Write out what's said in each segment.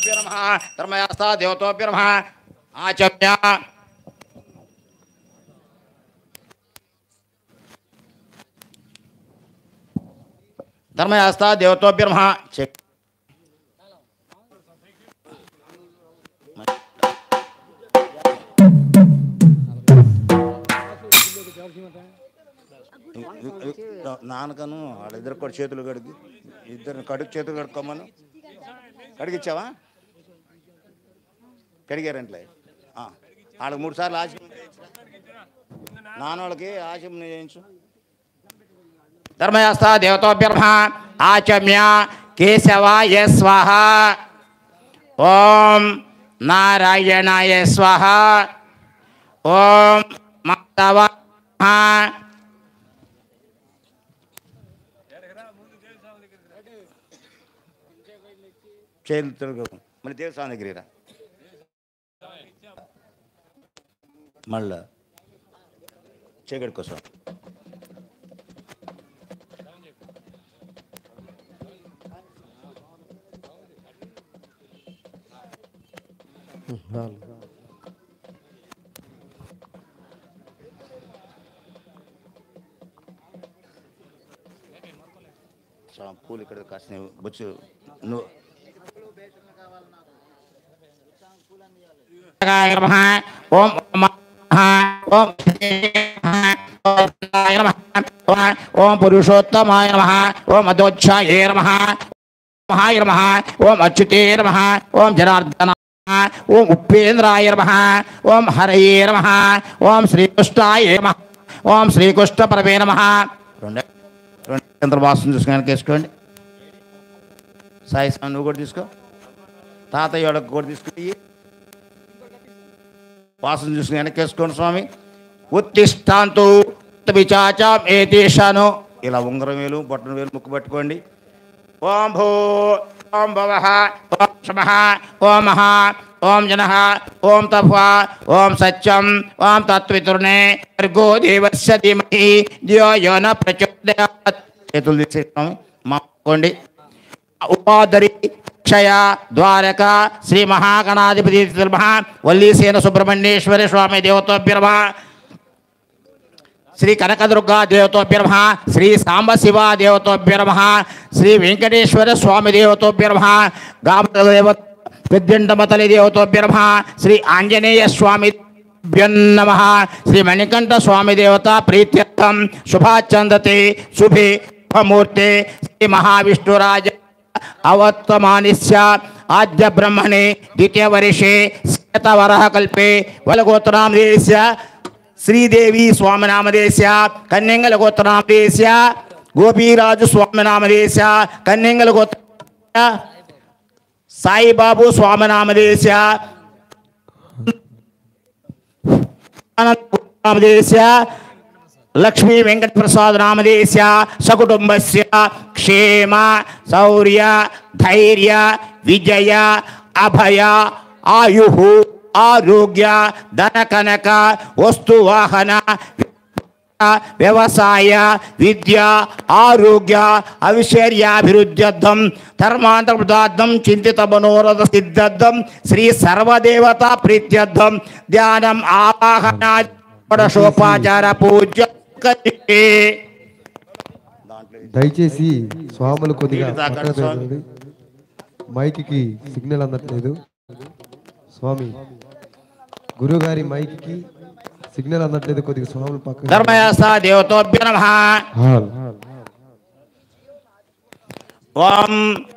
దేవతోభ్య నమ ధర్మయాస్తా దేవతోభ్య నమ ఆచమ్య ధర్మయాస్తా దేవతోభ్య నమ చెక్ నాన్నకను వాళ్ళిద్దరు కూడా చేతులు కడిగి ఇద్దరు కడుగు చేతులు కడుక్కోమను కడిగిచ్చావా కడిగారంట్లే ఆ, వాళ్ళకి మూడు సార్లు ఆశయం నాన్నోళ్ళకి ఆశయం చేయించు ధర్మయాస్త దేవతోభ్యర్మ ఆచమ్య కేశవాయ స్వాహ ఓం నారాయణాయ స్వాహ ఓం మాధవ చేతులు మళ్ళీ దేవస్వామి దగ్గర రా. మళ్ళా చీకటి కోసం స్వామి, పూలు ఇక్కడ కాసిన బొచ్చు నువ్వు నమః ఓం నమః ఓం నమః ఓం పురుషోత్తమాయ నమః ఓం అదోచ్ఛాయే నమః మహాయ నమః ఓం అచ్యుతే నమః ఓం జనార్దన ఓం ఉపేంద్రాయ నమః ఓం హరయే నమః ఓం శ్రీకృష్ణాయ నమః ఓం శ్రీకృష్ణ పరమే నమః రెండు రెండు చంద్రవాసం చూసుకొని వేసుకోండి సాయి స్వామి నువ్వు కూడా తీసుకో తాతయ్య వాళ్ళకి కూడా తీసుకుని వాసన చూసుకుని వెనకేసుకోండి స్వామి ఉత్తిష్టాంతు విచాచాం ఏ దేశాను ఇలా ఉంగరం వేలు బొట్టన వేలు ముక్కు పట్టుకోండి ఓం భూ ఓం భవ ఓం శమ ఓం మహ ఓం జన ఓం తఫ ఓం సత్యం ఓం తత్వితుర్నే భర్గో దేవస్య ధీమహి ధియో యో న ప్రచోదయాత్ చేతులు తీసేసుకోండి మాకోండి ఉపాధరి క్షయ ద్వారక శ్రీ మహాగణాధిపతి మహా వల్లీసేన సుబ్రహ్మణ్యేశ్వర స్వామి దేవతోభ్యర్మ శ్రీ కనకదుర్గా దేవతోభ్యర్మ శ్రీ సాంబశివ దేవతోభ్యర్మ శ్రీ వెంకటేశ్వర స్వామి దేవతోభ్యర్మ గామదేవ విద్యండమతలి దేవతోభ్యర్మ శ్రీ ఆంజనేయ స్వామి నమ శ్రీ మణికంఠ స్వామి దేవత ప్రీత్యర్థం శుభాచందతే శుభే శుభమూర్తే శ్రీ మహావిష్ణురాజ అవత్తమానిస్య ఆద్య బ్రహ్మణే ద్వితీయ వర్షే శతవరహ కల్పే వలగోత్రనామదేశ్య శ్రీదేవి స్వామినామదేశ్య కన్యంగల గోత్రనామదేశ్య గోపీరాజు స్వామినామదేశ్య కన్యంగల గోత్ర సాయిబాబు స్వామినామదేశ్య నామదేశ్య లక్ష్మీ వెంకట ప్రసాద్ నామదేశ్య సకుటుంబస్య క్షేమ శౌర్య ధైర్య విజయ అభయ ఆయు ఆరోగ్య ధన కనక వస్తు వాహన వ్యవసాయ విద్య ఆరోగ్య అవిశర్యాభివృద్ధ్యర్థం ధర్మాంతర్దార్థం చింతిత మనోరథ సిద్ధార్థం శ్రీ సర్వదేవత ప్రీత్యర్థం ధ్యానం ఆవాహన షోపాచార పూజ దయచేసి స్వాములు కొద్దిగా నీళ్ళు తాకండి పక్కన స్వామి. పెట్టండి. మైక్కి సిగ్నల్ అందట్లేదు స్వామి గురుగారి మైక్కి సిగ్నల్ అందట్లేదు కొద్దిగా స్వాములు పక్కన ధర్మయాస దేవతోభ్య నమ హాల్. ఓం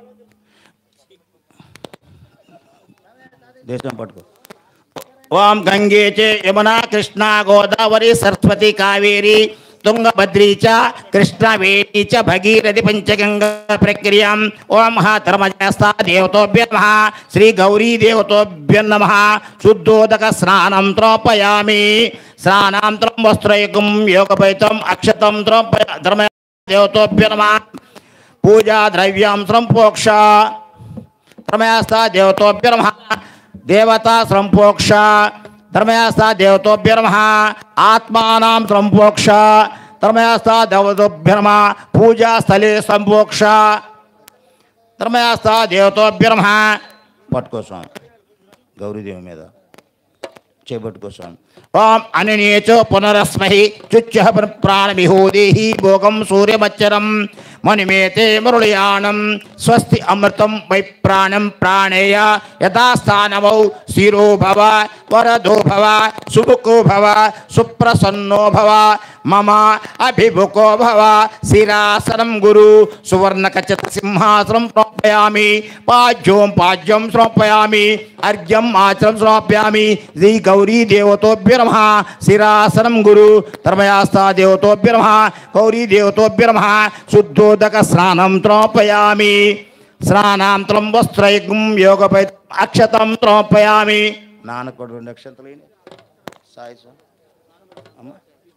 దేశం పట్టుకో ఓం గంగే చే యమునా కృష్ణ గోదావరి సరస్వతి కావేరి తుంగభద్రీ చ కృష్ణవేణి చ భగీరథి పంచగంగా ప్రక్రియాం ఓం హ ధర్మజస్తా దేవతోభ్య నమ శ్రీ గౌరీ దేవతోభ్య నమ శుద్ధోదక స్నానం త్రోపయామి స్నానాంతరం వస్త్రయుగం యోగపైతం అక్షతం త్రోపయ ధర్మ దేవతోభ్య నమ పూజా ద్రవ్యం సంపోక్ష ధర్మయాస్త దేవతోభ్య నమ దేవతా సంపోక్ష ధర్మయాస్త దేవతోభ్య నమ ఆత్మానాం సంపోక్ష ధర్మయాస్త దేవతోభ్య నమ పూజా స్థలే సంపోక్ష ధర్మయాస్త దేవతోభ్య నమ పట్టుకో స్వామి గౌరీదేవి మీద చేపట్టుకో స్వామి ఓం అననేచో పునరస్మహి చుచ్చ ప్రాణమిహోదేహి భోగం సూర్యమచ్చరం మణిమేతే మురళయాణం స్వస్తి అమృతం వై ప్రాణం ప్రాణేయ యథాస్థానమౌ శిరో భవ వరదో భవ సుముఖో భవ సుప్రసన్నో భవ మమ అభిముఖో భవ శిరాసనం గురు సువర్ణకచత సింహాసనం సమర్పయామి పాజ్యోం పాజ్యం సమర్పయామి అర్ఘ్యం ఆచరం సమర్పయామి శ్రీ గౌరీ దేవతోభ్య నమ శిరాసనం గురు ధర్మయాస్తా దేవతోభ్య నమ గౌరీ దేవతోభ్య నమ శుద్ధోదక స్నానం త్రోపయామి స్నానాంతరం వస్త్రైకం యోగపై అక్షతం త్రోపయామి నాన్నకు రెండు అక్షంతలు సాయి స్వామి అమ్మ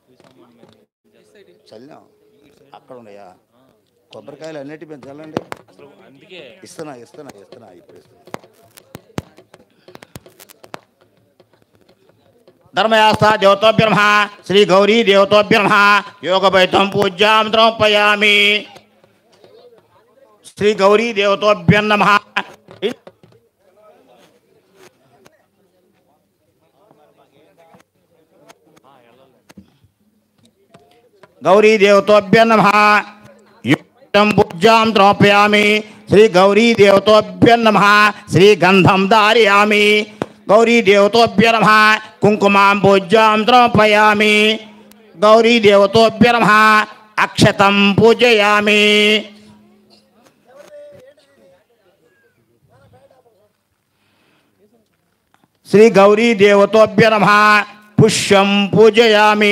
చల్లాం అక్కడ ఉన్నాయా కొబ్బరికాయలు అన్నిటి పెంచాలండి ఇస్తున్నా ఇస్తున్నా ఇస్తున్నా ఇప్పుడు ఇస్తున్నా ధర్మయాస్థ దేవతోభ్యర్మ శ్రీ గౌరీ దేవతోభ్యర్మ యోగభైతం పూజ్యాం ద్రౌపయామి శ్రీ గౌరీ దేవతోభ్యర్నమ గౌరీ దేవతోభ్య నమ యుక్తం పూజ్యాం ద్రౌపయామి శ్రీ గౌరీ దేవతోభ్య నమ శ్రీ గంధం ధారయామి గౌరీ దేవతోభ్య నమ కుంకుమాం పూజ్యాం ద్రౌపయామి గౌరీ దేవతోభ్య నమ అక్షతం పూజయామి శ్రీ గౌరీ దేవతోభ్య నమ పుష్యం పూజయామి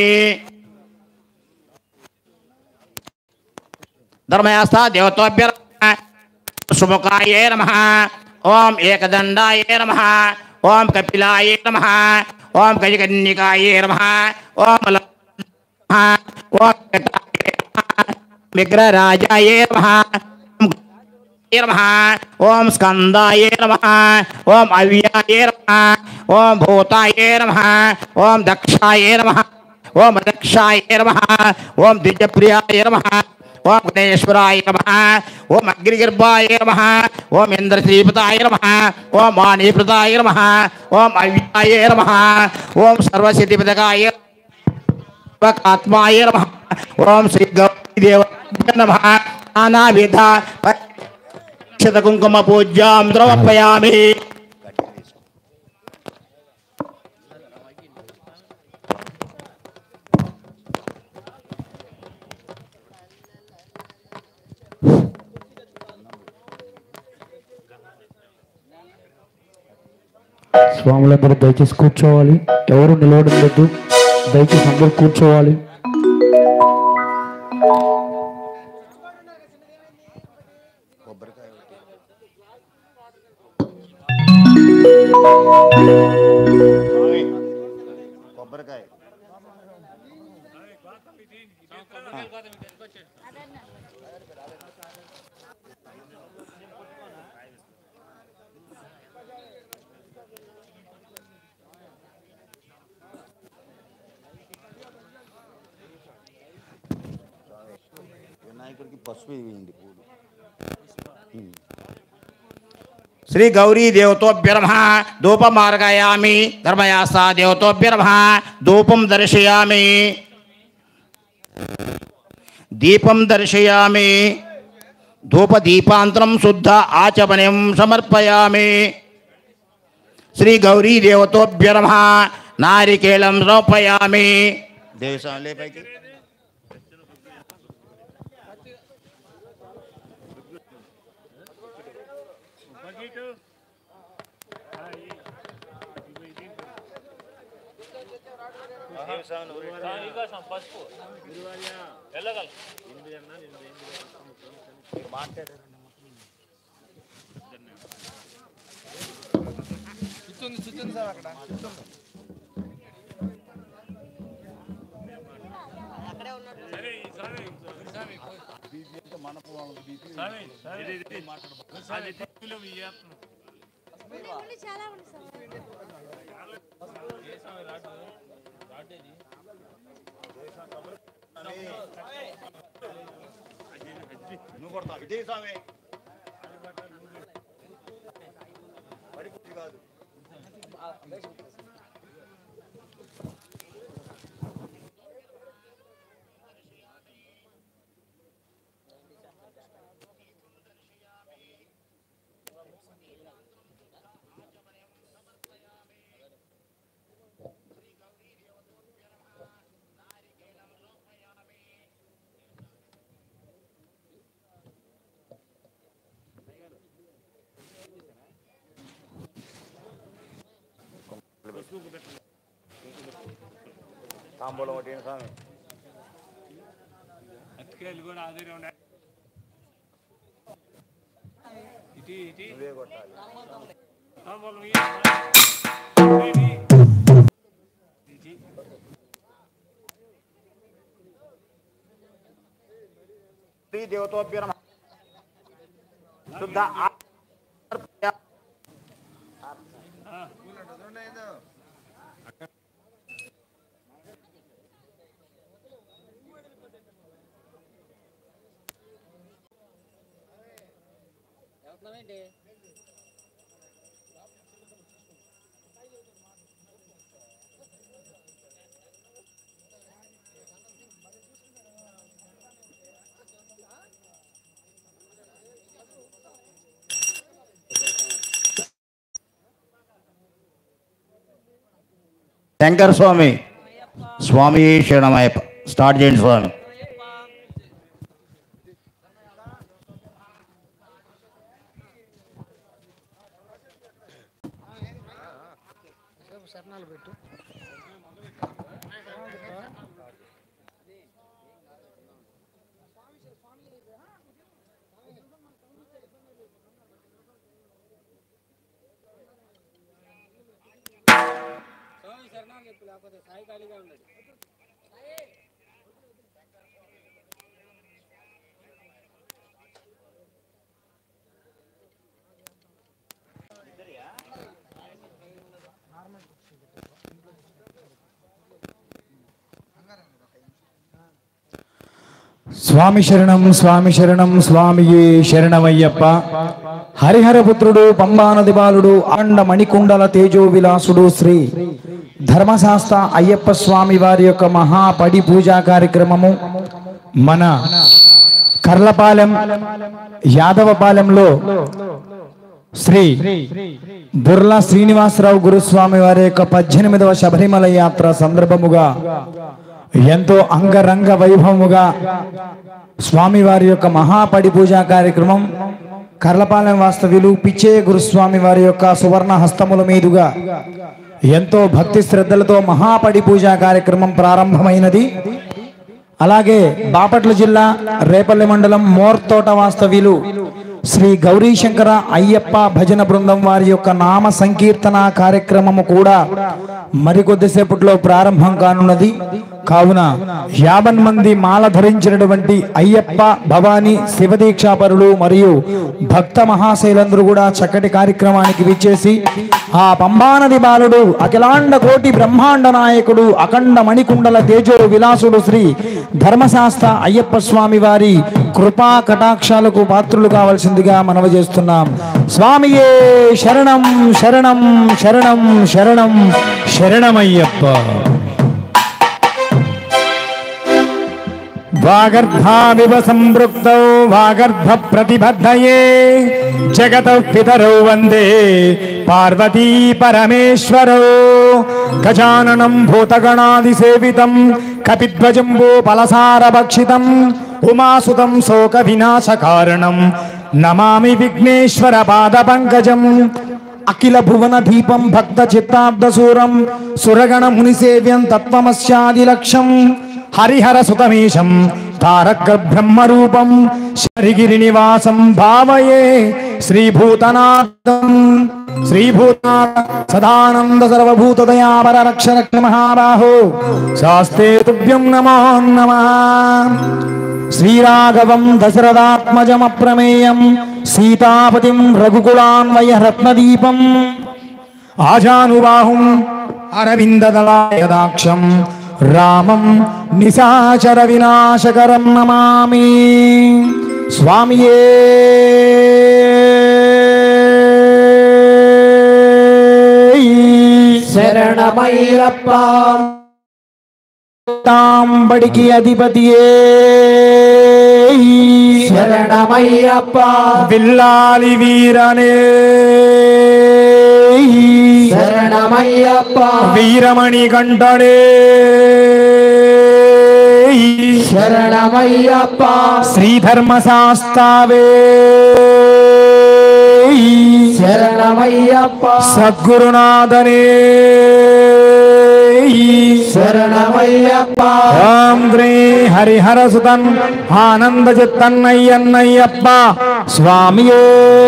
ధర్మయాస్థ దేవతోభ్య సుముఖాయ నమ ఓం ఏకదండాయ నమ ఓం కపిలాయ నమ ఓం గజకన్నికాయ నమ ఓం ల- ఓం జటాయ నమః. విగ్రహరాజాయ నమ ఓం గణాయ నమః ఓం స్కందాయ నమ ఓం అవ్యాయ నమ ఓం భూతాయ నమ ఓం దక్షాయ నమ ఓం దక్షాయ నమ ఓం ద్విజప్రియాయ నమ ఓం గణేశ్వరాయ నమ ఓం అగ్నిగర్భాయ నమ ఓం ఇంద్రశ్రీపతాయ నమ ఓం వాణీప్రదాయ నమ ఓం అవ్యాయ నమ ఓం సర్వసిద్ధిపదకాయ ఆత్మాయ నమ ఓం శ్రీ గౌరీదేవ నమ నానావిధ అక్షత కుంకుమ పూజ్యాం ద్రవపయామి స్వాములందరూ దయచేసి కూర్చోవాలి ఎవరు నిలవడం లేదు దయచేసి అందరూ కూర్చోవాలి కొబ్బరికాయ వినాయకుడికి పసుపు వేయండి పూలు శ్రీ గౌరీ దేవతోభ్య నమ ధూపమార్గయామి ధర్మయాస దేవతోభ్య నమ ధూపం దర్శయామి దీపం దర్శయామి ధూపదీపాంతరం శుద్ధ ఆచమనం సమర్పయామి శ్రీ గౌరీ దేవతోభ్య నమ నారికేళం సమర్పయామి దేవస్వామి పైకి నుండి చాలా ఉంది సార్ నువ్వు కొడతావు ఇదే స్వామి తాంబూలం ఒకటి స్వామి నువ్వే కొట్టాలి శ్రీ దేవతోభ్య నమః. శుద్ధ ఆ- శంకర్ స్వామి స్వామి శరణమయ్యప్ప స్టార్ట్ చేయండి స్వామి స్వామి శరణం స్వామి శరణం స్వామియే శరణమయ్యప్ప హరిహరపుత్రుడు పంబానది బాలుడు ఆండ మణికుండల తేజో విలాసుడు శ్రీ ధర్మశాస్త్ర అయ్యప్ప స్వామి వారి యొక్క మహాపడి పూజా కార్యక్రమము మన కర్లపాలెం యాదవపాలెంలో శ్రీ బుర్లా శ్రీనివాసరావు గురుస్వామి వారి యొక్క పద్దెనిమిదవ శబరిమల యాత్ర సందర్భముగా ఎంతో అంగరంగ వైభవముగా స్వామివారి యొక్క మహాపడి పూజా కార్యక్రమం కర్లపాలెం వాస్తవ్యులు పిచ్చే గురుస్వామి వారి యొక్క సువర్ణ హస్తముల మీదుగా ఎంతో భక్తి శ్రద్ధలతో మహాపడి పూజా కార్యక్రమం ప్రారంభమైనది అలాగే బాపట్ల జిల్లా రేపల్లి మండలం మోర్తోట వాస్తవ్యులు శ్రీ గౌరీశంకర అయ్యప్ప భజన బృందం వారి యొక్క నామ సంకీర్తన కార్యక్రమము కూడా మరికొద్దిసేపట్లో ప్రారంభం కానున్నది కావున యాభై మంది మాల ధరించినటువంటి అయ్యప్ప భవానీ శివదీక్షాపరులు మరియు భక్త మహాశైలందరూ కూడా చక్కటి కార్యక్రమానికి విచ్చేసి ఆ పంబానది బాలుడు అఖిలాండ కోటి బ్రహ్మాండ నాయకుడు అఖండ మణికుండల తేజో విలాసుడు శ్రీ ధర్మశాస్త్ర అయ్యప్ప స్వామి వారి కృపా కటాక్షాలకు పాత్రులు కావాల్సిందిగా మనవి చేస్తున్నాం స్వామియే శరణం శరణం శరణం శరణం శరణమయ్యప్ప వాగర్ధావివ సంపృక్తౌ వాగర్ధ ప్రతిబద్ధయే జగత పితరౌ వందే పార్వతీ పరమేశ్వరౌ గజాననం భూతగణాది సేవితం కపిధ్వజంబో ఫలసార భక్షితం ఉమాసుతం శోక వినాశ కారణం నమామి విఘ్నేశ్వర పాద పంకజం అఖిల భువన దీపం భక్త చిత్తాబ్దసూరం సురగణ ముని సేవ్యం తత్వమస్యాది లక్ష్యం హరిహర సుతమీశం తారక బ్రహ్మరూపం శరిగిరి నివాసం భావయే శ్రీభూతనాథం శ్రీభూతనాథ సదానంద సర్వభూతదయాపర రక్ష రక్ష మహాబాహో శాస్తే తుభ్యం నమో నమః శ్రీరాఘవం దశరథాత్మజమప్రమేయం సీతాపతిం రఘుకులాన్వయ రత్నదీపం ఆజానుబాహుం అరవిందదళాయదాక్షం రామం నిశాచర వినాశకరం నమామి స్వామియే శరణమయ్యప్ప తాంబడికి అధిపతియే శరణమయ్యప్ప విల్లాలి వీరనే శరణమయ్యప్ప వీరమణి కంఠనే శరణమయ్యప్ప శ్రీధర్మ శాస్తావే శరణమయ్యప్ప సద్గురునాథనే శరణమయ్యప్ప ఓం శ్రీ హరిహర సుతన్ ఆనంద చిత్తన్నయ్యన్నయ్యప్ప స్వామియే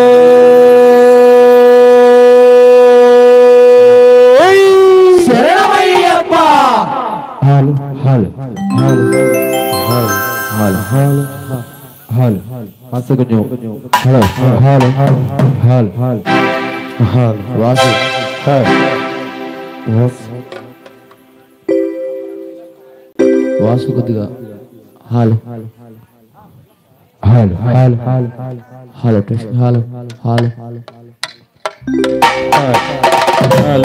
శరణమయ్యప్ప హాల్ హాల్ హాల్ హాల్ హాల్ హాల్ హాల్ అసలు కొంచెం హలో హాల్ హాల్ హాల్ హాల్ వాసు హాల్ వాసు వాసు కొద్దిగా హాల్ హాల్ హాల్ హాల్ హాల్ టెస్ట్ హాల్ హాల్ హాల్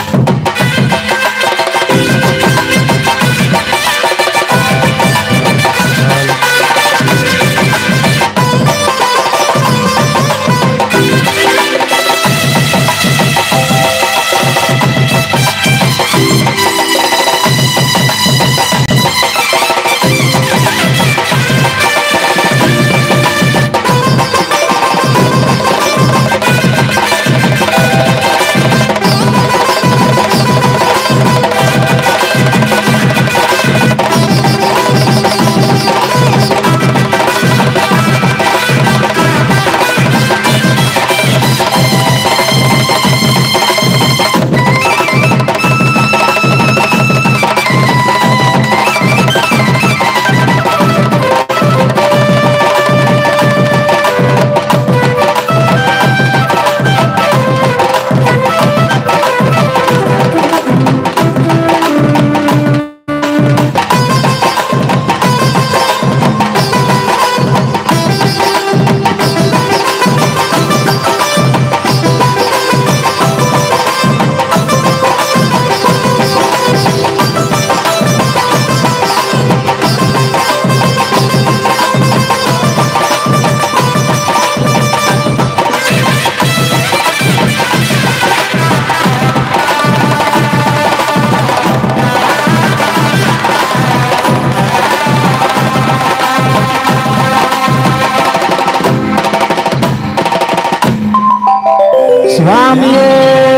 స్వామియే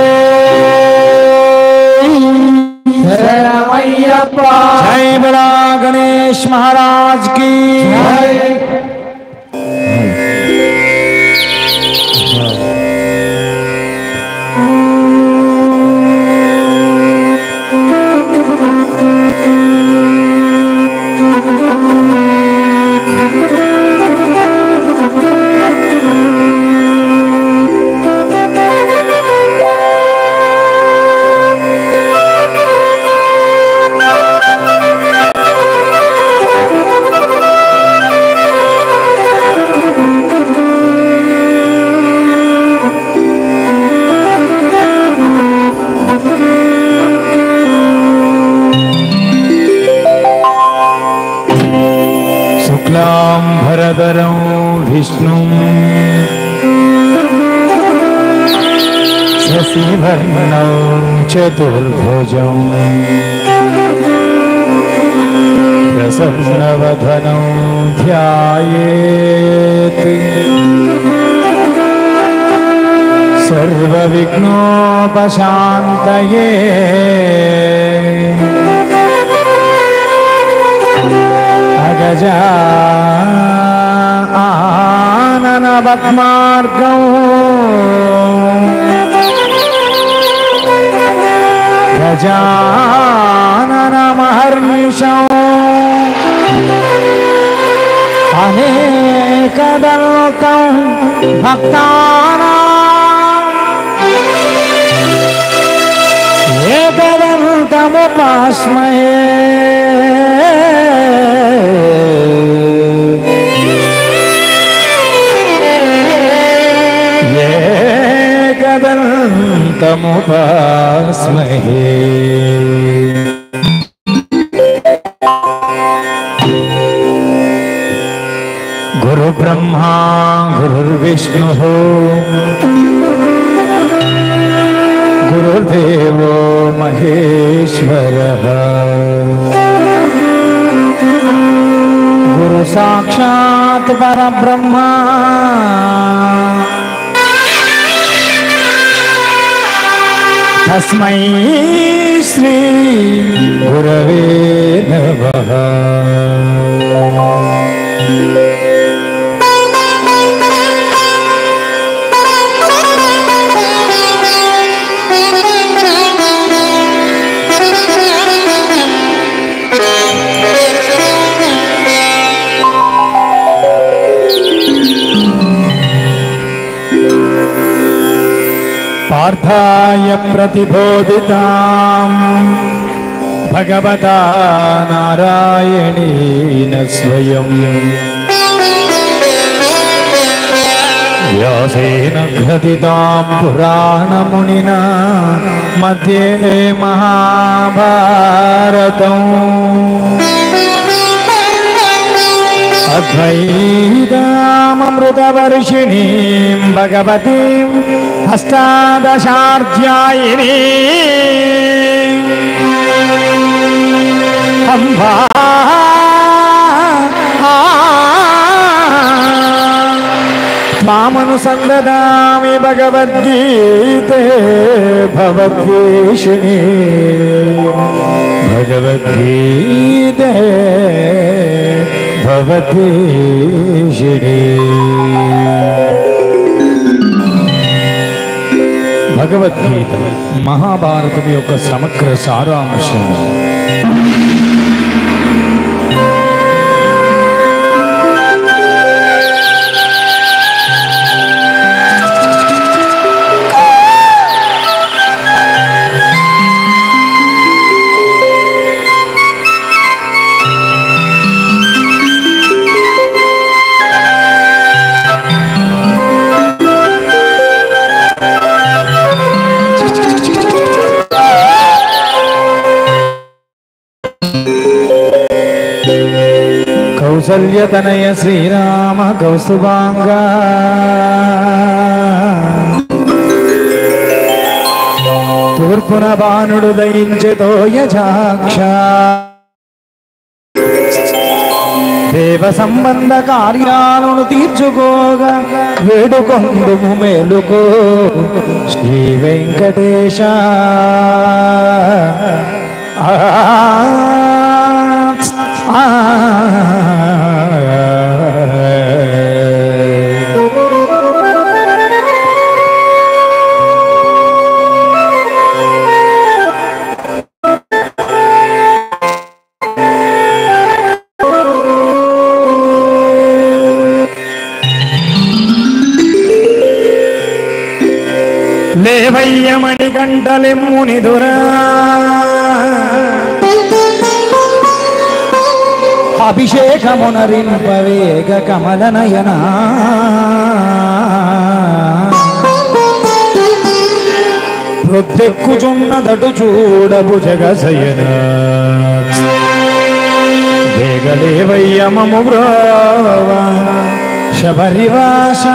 శరణమయ్యప్ప జై బలా గణేష్ మహారాజ్ కి శుక్లాంబరధరం విష్ణు శశివర్ణం చతుర్భుజం ప్రసన్నవదనం ధ్యాయేత్ సర్వవిఘ్నోపశాంతయే అగజా ఆననవత్మార్గం గజాననమహర్నిశం అనేకదల్కం భక్తానా ఏకదంతముపాస్మయే ఏకదంతముపాస్మయే तमुपास्महे गुरुब्रह्मा गुरुर्विष्णुः गुरुर्देवो महेश्वरः गुरु साक्षात् परब्रह्मा तस्मै श्री गुरवे नमः पार्थाय प्रतिबोधिताम् भगवता नारायणेन स्वयम् व्यासेन घटितां पुराणमुनिना मध्ये महाभारतम् अद्वैतामृतवर्षिणीं भगवतीम् अष्टादशाध्यायिनी अम्बा मामनुसन्ददामि भगवद्गीते भवद्वेषिणी भगवद्गीते భవద్వేషిణి భగవద్గీత మహాభారతం యొక్క సమగ్ర సారాంశం కౌసల్యతనయ శ్రీరామ కౌస్తుభాంగా తూర్పున బాణుడు దయించెతో యజాక్ష దేవ సంబంధ కార్యాలను తీర్చుకోగా వేడుకొందుము మేలుకో శ్రీ వెంకటేశ ఆ, ఆ, లేవయ్యమణి కంటలెమ్ముని దురా అభిషేకమునరింపవేగ కమలనయనా ప్రొద్దెక్కుచున్నదటు చూడబు జగసయన వేగలేవయ్యమము బ్రోవ శబరివాస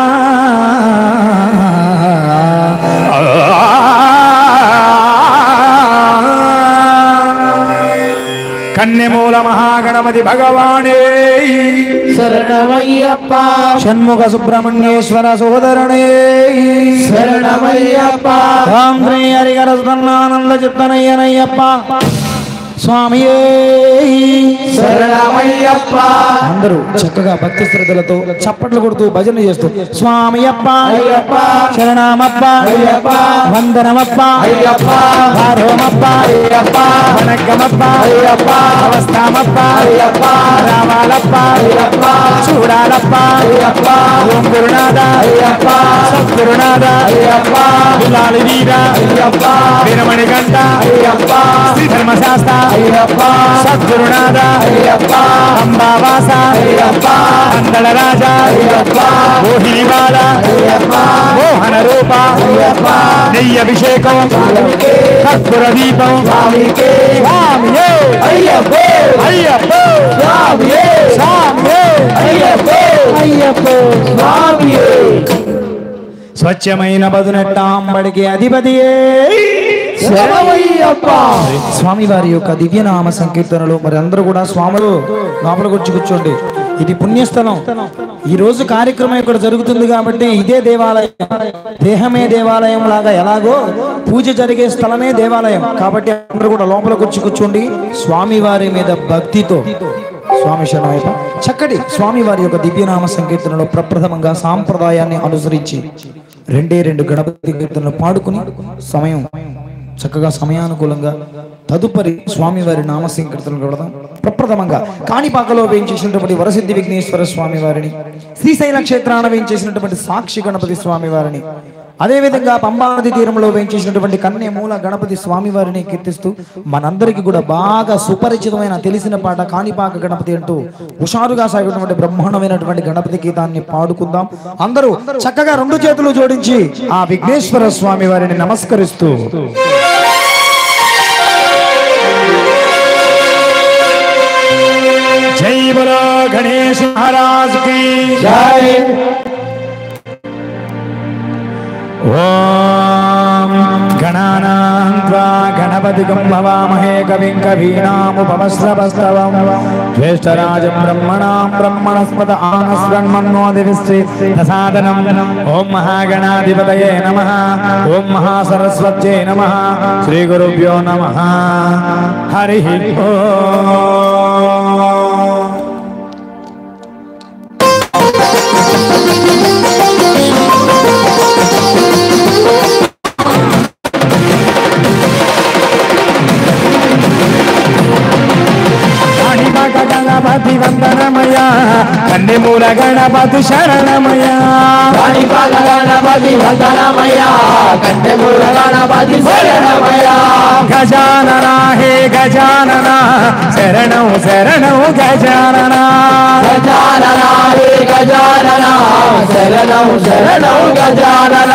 కన్నెమూల మహాగణపతి భగవానే శరణమయ్యప్ప షణ్ముఖ సుబ్రహ్మణ్యేశ్వర సోదరణే శరణమయ్యప్ప రాంద్రీ హరిగర సుతన్నానంద చిత్తనయ్యనయ్యప్ప స్వామియే శరణమయ్యప్ప అందరూ చక్కగా భక్తి శ్రద్ధలతో చప్పట్లు కొడుతూ భజన చేస్తూ స్వామియప్ప అయ్యప్ప శరణమప్ప అయ్యప్ప వందనమప్ప అయ్యప్ప భారవమప్ప అయ్యప్ప వనగ్గమప్ప అయ్యప్ప అవస్థామప్ప అయ్యప్ప రావాలప్ప అయ్యప్ప చూడాలప్ప అయ్యప్ప ఓం గురునాథ అయ్యప్ప సద్గురునాథ అయ్యప్ప గులాలి వీర అయ్యప్ప వీరమణి గంట అయ్యప్ప శ్రీ ధర్మశాస్త్ర అయ్యప్ప సద్గురునాథ అయ్యప్ప అంబావాస అయ్యప్ప అందల రాజా అయ్యప్ప మోహినివాల అయ్యప్ప మోహన రూప నెయ్యి అభిషేకం కర్పూర దీపం స్వామియే అయ్యప్పో అయ్యప్పో స్వామియే స్వామియే అయ్యప్పో అయ్యప్పో స్వామియే స్వచ్ఛమైన బదునెట్టాంబడికి అధిపతియే శరణమయ్యప్ప స్వామి వారి యొక్క దివ్యనామ సంకీర్తనలు మరి అందరూ కూడా స్వాములు లోపలికి వచ్చి కూర్చోండి ఇది పుణ్యస్థలం ఈ రోజు కార్యక్రమం ఇక్కడ జరుగుతుంది కాబట్టి ఇదే దేవాలయం దేహమే దేవాలయం లాగా ఎలాగో పూజ జరిగే స్థలమే దేవాలయం కాబట్టి అందరూ కూడా లోపలికి వచ్చి కూర్చోండి స్వామి వారి మీద భక్తితో స్వామి శరణమయ్యప్ప చక్కటి స్వామి వారి యొక్క దివ్యనామ సంకీర్తనలో ప్రప్రథమంగా సాంప్రదాయాన్ని అనుసరించి రెండే రెండు గణపతి కీర్తనలు పాడుకుని సమయం చక్కగా సమయానుకూలంగా తదుపరి స్వామి వారి నామ సంకీర్తనలు కొడదాం ప్రప్రథమంగా కాణిపాకలో వేయించేసినటువంటి వరసిద్ధి విఘ్నేశ్వర స్వామి వారిని శ్రీశైల క్షేత్రాన వేయించేసినటువంటి సాక్షి గణపతి స్వామి వారిని అదేవిధంగా పంబానది తీరంలో వేయించేసినటువంటి కన్య మూల గణపతి స్వామి వారిని కీర్తిస్తూ మనందరికీ కూడా బాగా సుపరిచితమైన తెలిసిన పాట కాణిపాక గణపతి అంటూ హుషారుగా సాగినటువంటి బ్రహ్మాండమైనటువంటి గణపతి గీతాన్ని పాడుకుందాం అందరూ చక్కగా రెండు చేతులు జోడించి ఆ విఘ్నేశ్వర స్వామి వారిని నమస్కరిస్తూ జై బలో గణేష్ మహారాజ్ కి జై ఓం గణానాం త్వా గణపతిగం భవామహే కవిం కవీనాముపమశ్రవస్తవం జ్యేష్ఠరాజం బ్రహ్మణాం బ్రహ్మణస్పద ఆనస్వన్మన్నోదివిశ్రీ ప్రసాదనం ఓం మహాగణాధిపతయే నమః ఓం మహాసరస్వత్యై నమః శ్రీ గురుభ్యో నమః హరి ఓం కాణిపాక గణపతి వందనమయ కన్నెమూల గణపతి శరణమయ కాణిపాక గణపతి వందనమయ కంటెమూల గణపతి శరణమయ గజానన హే గజానన శరణం శరణం గజానన గజానన హే గజానన శరణం శరణం గజానన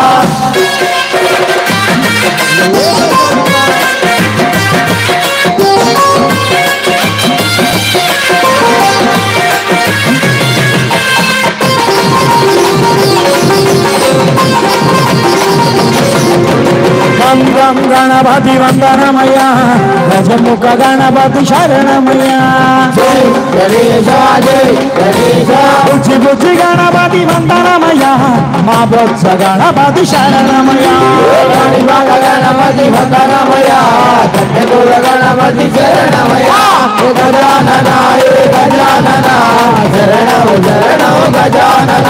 మంగం గణపతి వందనమయ గజముఖ గణపతి శరణమయ జై గణేశ జై గణేశ బుజ్జి బుజ్జి గణపతి వందనమయ మా బొత్స గణపతి శరణమయ కాణిపాక గణపతి వందనమయ కంటెమూల గణపతి శరణమయ హే గజానన హే గజానన శరణం శరణం గజానన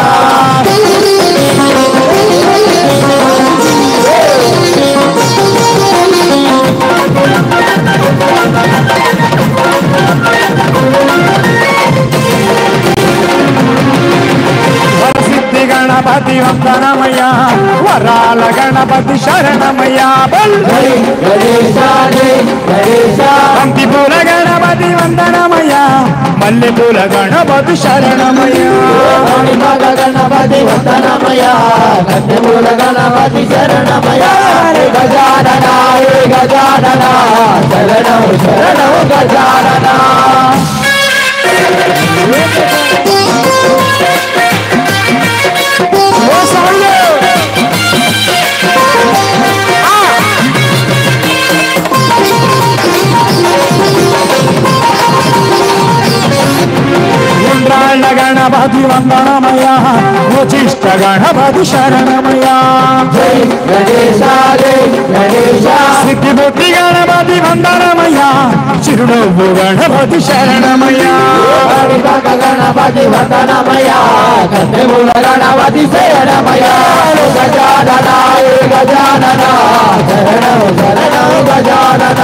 వరసిద్ధి గణపతి వందనమయ వరాల గణపతి శరణమయ బల్ జై గణేశ జై గణేశ బంతి పూల గణపతి వందనమయ మల్లె పూల గణపతి శరణమయ కాణిపాక గణపతి వందనమయ కంటెమూల గణపతి శరణమయ హే గజానన హే గజానన శరణం శరణం గజానన ఉండ్రాళ్ళ గణపతి వందనమయ ఉచిష్ట గణపతి శరణమయ జై గణేశ జై గణేశ సిద్ధి బుద్ధి గణపతి వందనమయ చిరునవ్వు గణపతి శరణమయ కాణిపాక గణపతి వందనమయ కంటెమూల గణపతి శరణమయ హే గజానన హే గజానన శరణం శరణం గజానన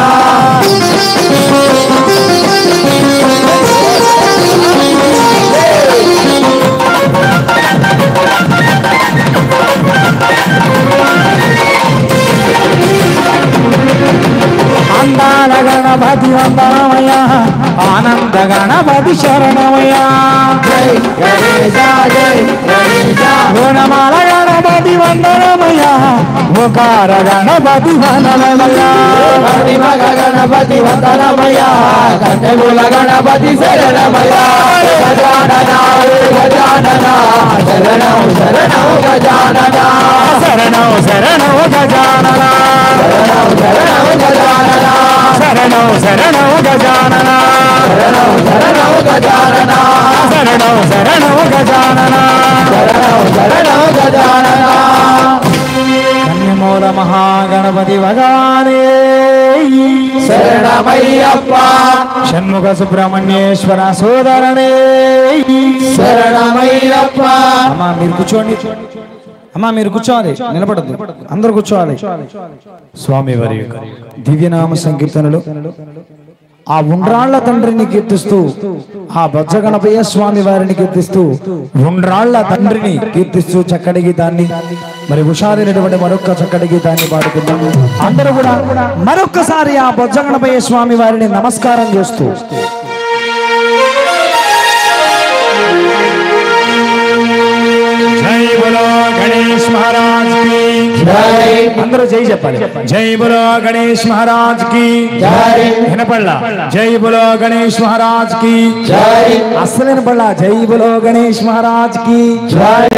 అందాల గణపతి వందనమయ ఆనంద గణపతి శరణమయ జై గణేశ జై గణేశ గుణమాల గణపతి వందనమయ ఓంకార గణపతి వందనమయ గణపతి మగ గణపతి వందనమయ కంటెముల గణపతి శరణమయ గజానన గజానన శరణం శరణం గజానన శరణం శరణం గజానన శరణం శరణం గజానన శరణం శరణం గజానన శరణం శరణం గజానన శరణం శరణం గజానన శరణం శరణం గజానన కన్యమూల మహాగణపతి వగానే శరణమయ్యప్ప షణ్ముఖ సుబ్రహ్మణ్యేశ్వర సోదరనే శరణమయ్యప్ప అమ్మా మీరు కూర్చోండి అమ్మా మీరు కూర్చోవాలి నిలబడద్దు అందరు కూర్చోవాలి స్వామి వారి యొక్క దివ్యనామ సంకీర్తనలు ఆ ఉండ్రాళ్ల తండ్రిని కీర్తిస్తూ ఆ బొజ్జగణపయ్య స్వామి వారిని కీర్తిస్తూ ఉండ్రాళ్ల తండ్రిని కీర్తిస్తూ చక్కటి గీతాన్ని మరి హుషారైనటువంటి మరొక చక్కటి గీతాన్ని పాడుకుందాం అందరూ కూడా మరొక్కసారి ఆ బొజ్జగణపయ్య స్వామి వారిని నమస్కారం చేస్తూ జై బలో గణేష్ మహారాజ్ కి జై అందరూ జై చెప్పాలి జై బలో గణేష్ మహారాజ్ కి జై వినపడలా జై బలో గణేష్ మహారాజ్ కి జై అస్సలు వినపడలా జై బలో గణేష్ మహారాజ్ కి జై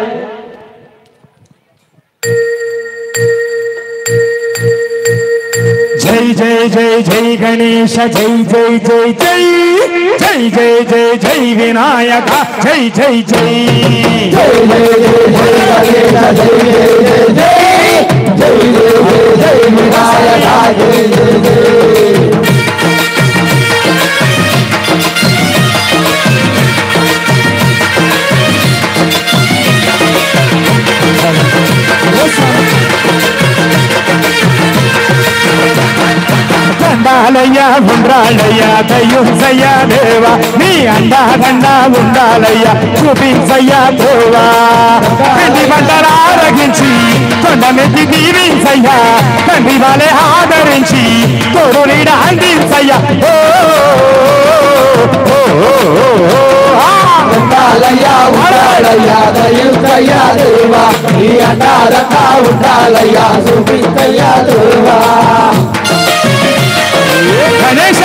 జై జై జై జై గణేశ జై జై జై జై జై జై జై జై వినాయక జై జై జై జై జై జై జై గణేశ జై జై జై జై జై జై జై వినాయక జై జై జై దండాలయ్యా ఉండ్రాళ్ళయ్యా దయ్యుంసయ్యా దేవా నీ అండాదండా ఉండాలయ్యా చూపించయ్యా దేవా పిండి వంటలు ఆరగించి కొండ మెత్తి దీవించయ్యా తండ్రి వాళ్ళే ఆదరించి తోడు నీడ అందించయ్యా ఓ, ఓ, ఓ, ఓ, ఓ, ఆ. ఉండాలయ్యా ఉండాలయ్యా దయుంతయ్యా దేవా ఈ అండాలన్నా ఉండాలయ్యా చూపించయ్యా దేవా గణేశ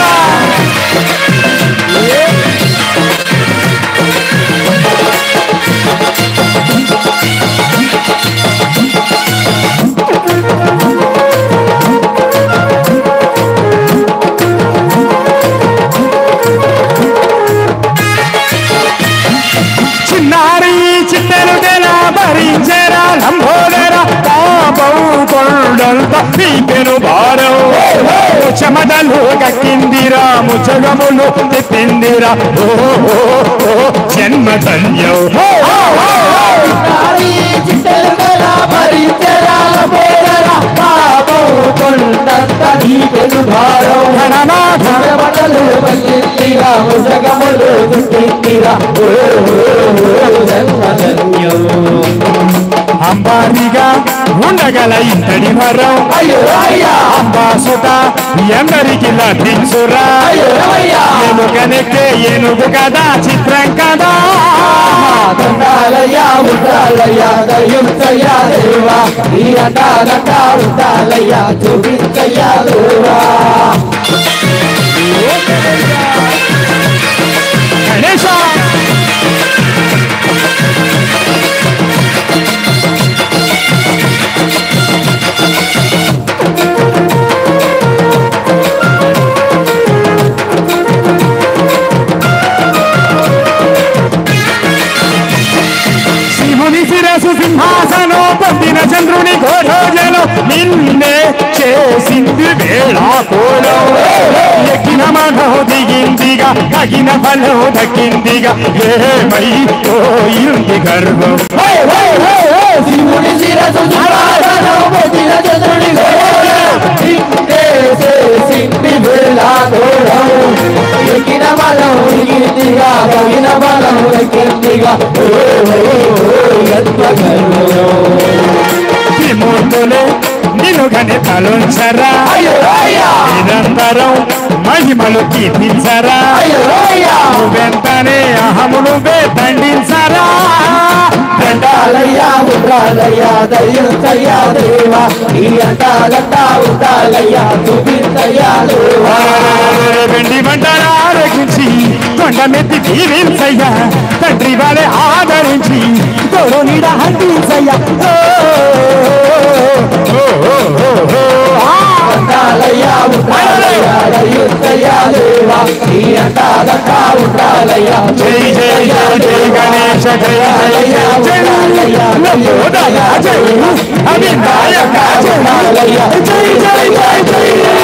చిన్నారి చిట్టెలు తెల భరించెరా లంబోదర పాపం కొండంత పీపెను భారం చెమటలు కక్కిందిరా ముచగములు తిప్పిందిరా ఓ ఓ, ఓ, జన్మ ధన్యం ఓ, ఓ, ఓ, ఓ. నారీ చిట్టెలుగల భరించరాల పోగల పాపం కొండంత నీ పెను భారం గణనాథ బట్టలు పల్లిందిరా ముసగములు దుట్టిందిరా ఓ ఓ, ఓ, జన్మధన్యం అంబారిగా ఉండగల ఇంతటి వరం అయ్యో అయ్యా అంబాసుట ఎందరికి లభించురా అయ్యో అయ్యా ఏనుగనెక్కే ఏనుగు కదా చిత్రం కదా దండాలయ్యా ఉండాలయ్యా దయుంతయ్యా దేవా ఈ అండాలన్నా ఉండాలయ్యా చూపించయ్యా దేవా గణేశ శివుని శిరసు సింహాసనం పొందిన చంద్రుని ఘోషోజలో నిన్నే చేసింది వేళ కోలో ఎక్కిన మనో దిగిందిగా తగిన ఫలం దక్కిందిగా ఏమై పోయింది గర్వం హే, హే, హే, హే, శివుని శిరసు సింహాసనం పొందిన చంద్రుని ఘోరం. ఇంతే చేసింది వేళ ఘోరం. ఎక్కిన బలం ఎక్కిందిగా తగిన బలం ఎక్కిందిగా ఓ, ఓ, ఓ, ఎంత గర్వం. విమూర్తులే నిలుగని తలుంచరా అయ్యో అయ్యా నిరంతరం మహిమలు కీర్తించరా అయ్యో అయ్యా వెంటనే అహములు దండించరా దండాలయ్యా ఉండ్రా ఉండాలయ్యా దయ్యుంతయ్యా దేవా ఈ అంటాలంటా ఉండాలయ్యా చూపించయ్యా దేవా వెండి మంటలు ఆరగించి కొండమెత్తి దీవించయ్యా తండ్రి వాళ్ళే ఆదరించి తోడు నీడ హండించయ్యా ఉండాలయ్యా ఉండాలయ్యా దయ్యుంతయ్యా దేవా ఈ అంటాలంటా ఉండాలయ్యా జై జై జై జై గణేశ జై జై జై జై లంబోదర జై అభినాయక జై జై జై జై జై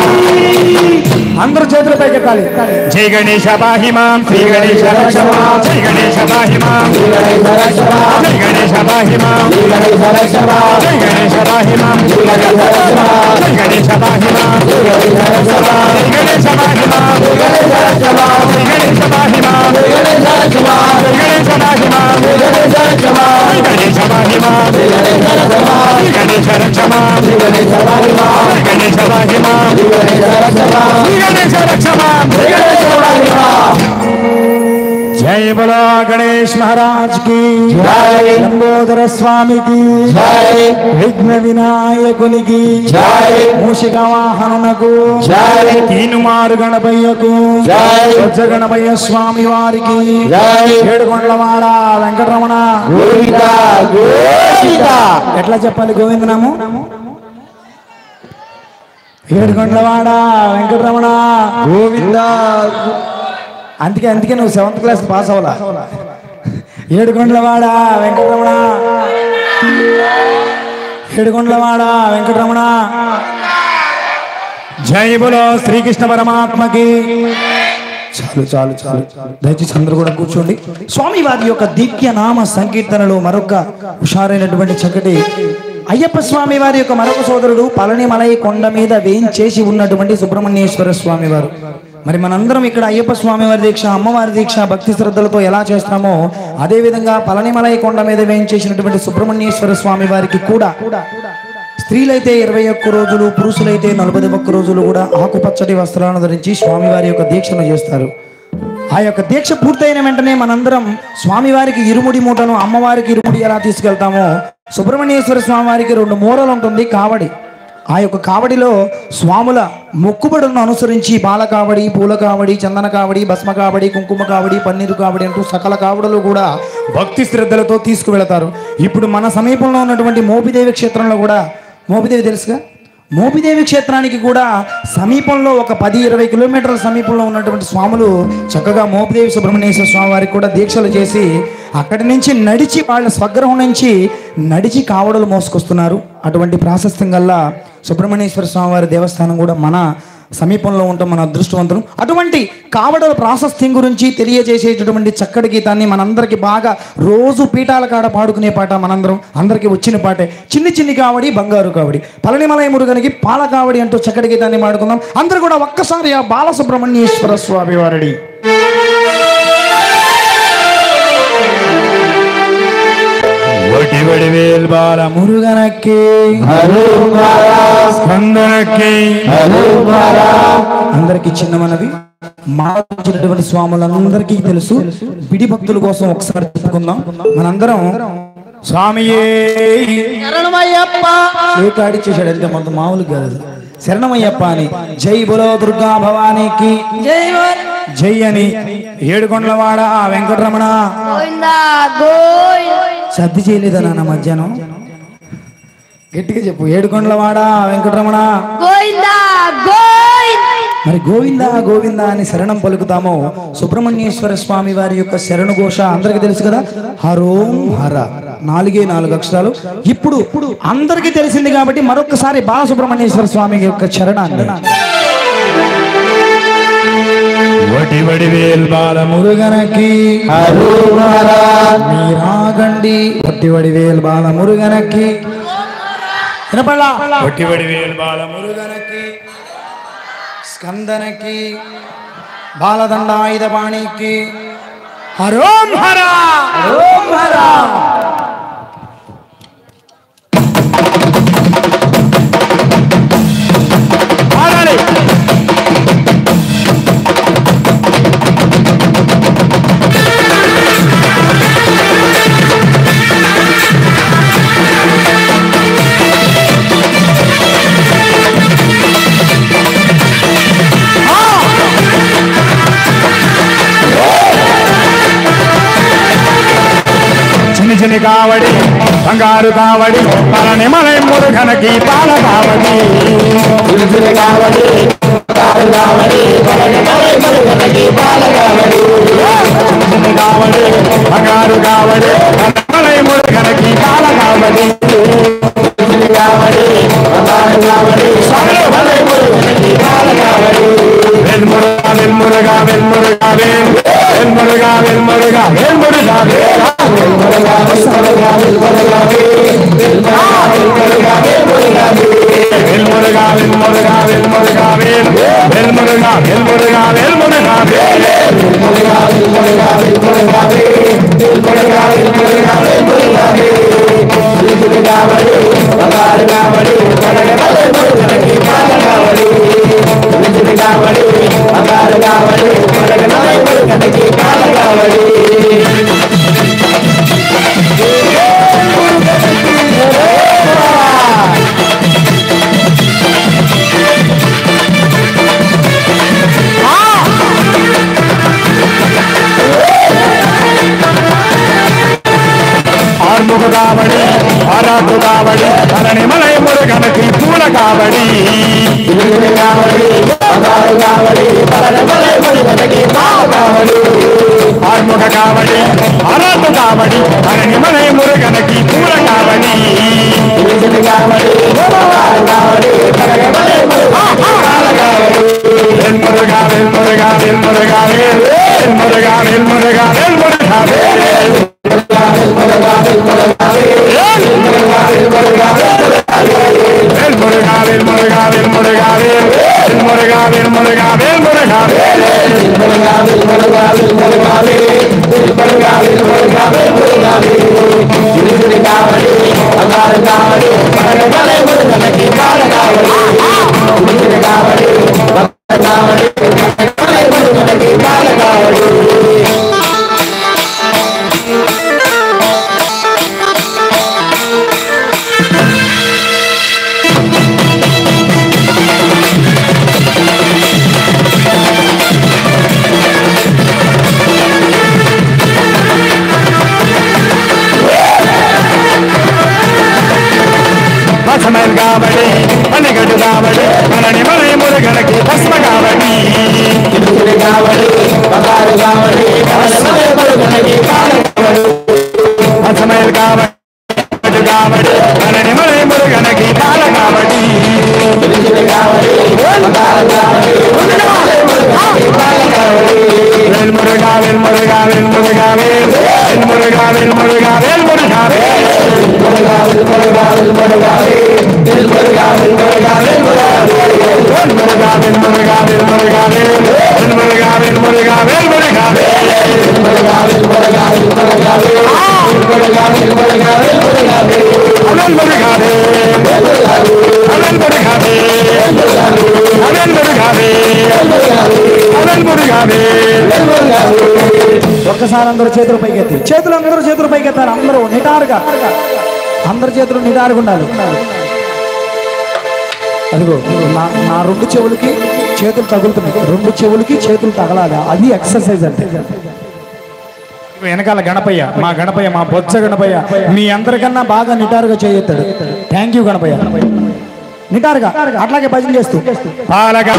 అందరూ చేతులు పైకెత్తాలి జై గణేశ పాహిమాం శ్రీ గణేశ రక్షమాం జై గణేశ పాహిమాం జై గణేశ పాహిమాం జై గణేశ పాహిమాం జై గణేశ పాహిమాం జై గణేశ పాహిమాం జై గణేశ పాహిమాం జై గణేశ పాహిమాం జై గణేశ పాహిమాం జై గణేశ రక్షమాం జై గణేశ పాహిమాం జై గణేశ రక్షమాం జై బలో గణేష్ మహారాజ్ కి జై. లంబోదర స్వామికి జై విఘ్న వినాయకునికి జై. మూషిక వాహనకు జై తీనుమారు గణపయ్యకు జై. వజ్ర గణపయ్య స్వామి వారికి జై ఏడుకొండలవాడ వెంకటరమణ గోవింద గోవింద ఎట్లా చెప్పాలి గోవిందనాము ఏడుకొండలవాడ వెంకటరమణ గోవింద అందుకే అందుకే నువ్వు సెవెంత్ క్లాస్ పాస్ అవ్వాలా ఏడుకొండలవాడ వెంకటరమణ ఏడుకొండలవాడ వెంకటరమణ జై బలో శ్రీకృష్ణ పరమాత్మకి చాలు చాలు చాలు దయచేసి అందరూ కూడా కూర్చోండి స్వామి వారి యొక్క దివ్య నామ సంకీర్తనలో మరొక హుషారైనటువంటి చక్కటి అయ్యప్ప స్వామి వారి యొక్క మరొక సోదరుడు పళనిమలై కొండ మీద వేయించేసి ఉన్నటువంటి సుబ్రహ్మణ్యేశ్వర స్వామి వారు మరి మనందరం ఇక్కడ అయ్యప్ప స్వామి వారి దీక్ష అమ్మవారి దీక్ష భక్తి శ్రద్ధలతో ఎలా చేస్తామో అదే విధంగా పళనిమలై కొండ మీద వేయించేసినటువంటి సుబ్రహ్మణ్యేశ్వర స్వామి వారికి కూడా స్త్రీలైతే ఇరవై ఒక్క రోజులు పురుషులైతే నలభై ఒక్క రోజులు కూడా ఆకుపచ్చటి వస్త్రాలను ధరించి స్వామివారి యొక్క దీక్షను చేస్తారు ఆ యొక్క దీక్ష పూర్తయిన వెంటనే మనందరం స్వామివారికి ఇరుముడి మూటను అమ్మవారికి ఇరుముడి ఎలా తీసుకెళ్తామో సుబ్రహ్మణ్యేశ్వర స్వామివారికి రెండు మూరలు ఉంటుంది కావడి ఆ యొక్క కావడిలో స్వాముల మొక్కుబడులను అనుసరించి బాల కావడి పూల కావడి చందన కావడి భస్మ కావడి కుంకుమ కావడి పన్నీరు కావడి అంటూ సకల కావడలు కూడా భక్తి శ్రద్ధలతో తీసుకువెళతారు ఇప్పుడు మన సమీపంలో ఉన్నటువంటి మోపిదేవి క్షేత్రంలో కూడా మోపిదేవి తెలుసుగా మోపిదేవి క్షేత్రానికి కూడా సమీపంలో ఒక పది ఇరవై కిలోమీటర్ల సమీపంలో ఉన్నటువంటి స్వాములు చక్కగా మోపిదేవి సుబ్రహ్మణ్యేశ్వర స్వామి వారికి కూడా దీక్షలు చేసి అక్కడి నుంచి నడిచి వాళ్ళ స్వగ్రహం నుంచి నడిచి కావడలు మోసుకొస్తున్నారు అటువంటి ప్రాశస్త్యం గల్లా సుబ్రహ్మణ్యేశ్వర స్వామి వారి దేవస్థానం కూడా మన సమీపంలో ఉంటాం మన అదృష్టవంతులు అటువంటి కావడల ప్రాశస్త్యం గురించి తెలియజేసేటటువంటి చక్కటి గీతాన్ని మనందరికి బాగా రోజు పీఠాల కాడ పాడుకునే పాట మనందరం అందరికీ వచ్చిన పాటే చిన్ని చిన్ని కావడి బంగారు కావడి పళనిమలై మురుగనికి పాల కావడి అంటూ చక్కటి గీతాన్ని పాడుకుందాం అందరూ కూడా ఒక్కసారి ఆ బాలసుబ్రహ్మణ్యేశ్వర స్వామి వారిని ఒటి వడివేల్ బాల మురుగనకి స్కందనకి అందరికీ చిన్న మనవి మాట్లాడినటువంటి స్వాములందరికీ తెలుసు బిడి భక్తుల కోసం ఒకసారి చెప్పుకుందాం మనందరం స్వామియే ఏకాడి చేశాడు అంతే మొత్తం మామూలు కాదు అది. శరణమయ్యప్ప అని జై బులో దుర్గా భవానీకి జై అని ఏడుకొండలవాడ వెంకటరమణ గోవిందా గోవింద సర్ది చేయలేదా నాన్న మధ్యాహ్నం గట్టిగా చెప్పు ఏడుకొండలవాడ వెంకటరమణ గోవిందా గోవింద మరి గోవింద గోవింద అని శరణం పలుకుతామో సుబ్రహ్మణ్యేశ్వర స్వామి వారి యొక్క శరణు ఘోష అందరికీ తెలుసు కదా హరోం హర నాలుగే నాలుగు అక్షరాలు ఇప్పుడు అందరికీ తెలిసింది కాబట్టి మరొకసారి బాలసుబ్రహ్మణ్యేశ్వర స్వామి యొక్క చరణాన్ని ఒటి వడివేల్ బాల మురుగనకి మీరాగండి పట్టివడి వేలు బాల మురుగనకి వినపడలా ఒటి వడివేల్ బాల మురుగనకి స్కందనకి బాలదండాయుధ బాణికి హరోం హర హరోం హర పాడాలి గోవిందా కావడి బంగారు కావడి పరనిమలై మురుగనకి పాల కావడి కావడి కావడి బంగారు కావడి పరనిమలై మురుగనకి పాల కావడి వెల్మురుగా వెల్మురుగా వెల్మురుగా వెల్ వెల్మురుగా వెల్మురుగా వెల్మురుగా వెల్ వెల్మురుగా వెల్మురుగా వెల్మురుగా వెల్ వెల్మురుగా వెల్మురుగా వెల్మురుగా వెల్ ఆర్ముఖ కావడి ఆరాకు కావడి పరనిమలై మురుగనకి పూల కావడి ఆర్ముఖ కావడి ఆరాకు కావడి పరనిమలై మురుగనకి పూల కావడి వెల్మురుగా వెల్మురుగా వెల్మురుగా వెల్ వెల్మురుగా వెల్మురుగా వెల్మురుగా వెల్ వెల్మురుగా వెల్మురుగా వెల్మురుగా వెల్ వెల్మురుగా వెల్మురుగా వెల్మురుగా వెల్ పసమైల్ కావడి పనిగడు కావడి మనని మనని మురుగనకి భస్మ కావడి పసమైల్ కావడి కావడి మనని మనని మురుగనకి పాల కావడి వెల్మురుగా వెల్మురుగా వెల్మురుగా వేల్ వెల్మురుగా వెల్మురుగా వెల్మురుగా వేల్ వెల్మురుగా వెల్మురుగా వెల్మురుగా వేల్ వెల్మురుగా వెల్మురుగా వెల్మురుగా వేల్ వెల్మురుగా వేల్ వెల్మురుగా వేల్ వెల్మురుగా వేల్ వెల్మురుగా వేల్ ఒక్కసారి అందరూ చేతులు పైకెత్తి చేతులు అందరూ చేతులు పైకెత్తారు అందరూ నిటారుగా అందరి చేతులు నిటారుగా ఉండాలి అదిగో నా నా రెండు చెవులకి చేతులు తగులుతున్నాయి రెండు చెవులకి చేతులు తగలాలి అది ఎక్సర్సైజ్ అంటే వెనకాల గణపయ్య మా గణపయ్య మా బొత్స గణపయ్య మీ అందరికన్నా బాగా నిటారుగా చేయొత్తాడు థ్యాంక్ యూ గణపయ్య నిటారుగా అట్లాగే భజన చేస్తూ పాలక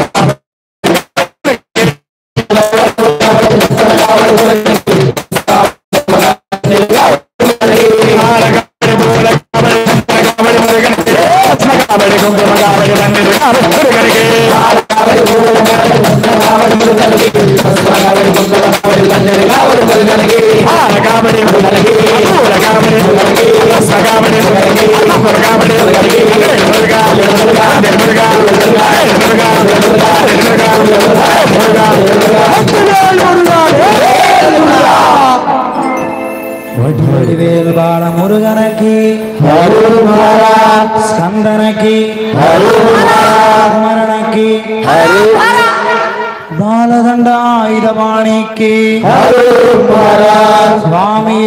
వేలు బాల మురుగనకి స్కందనకి మరణకి బాలదండ ఆయుధవాణికి స్వామి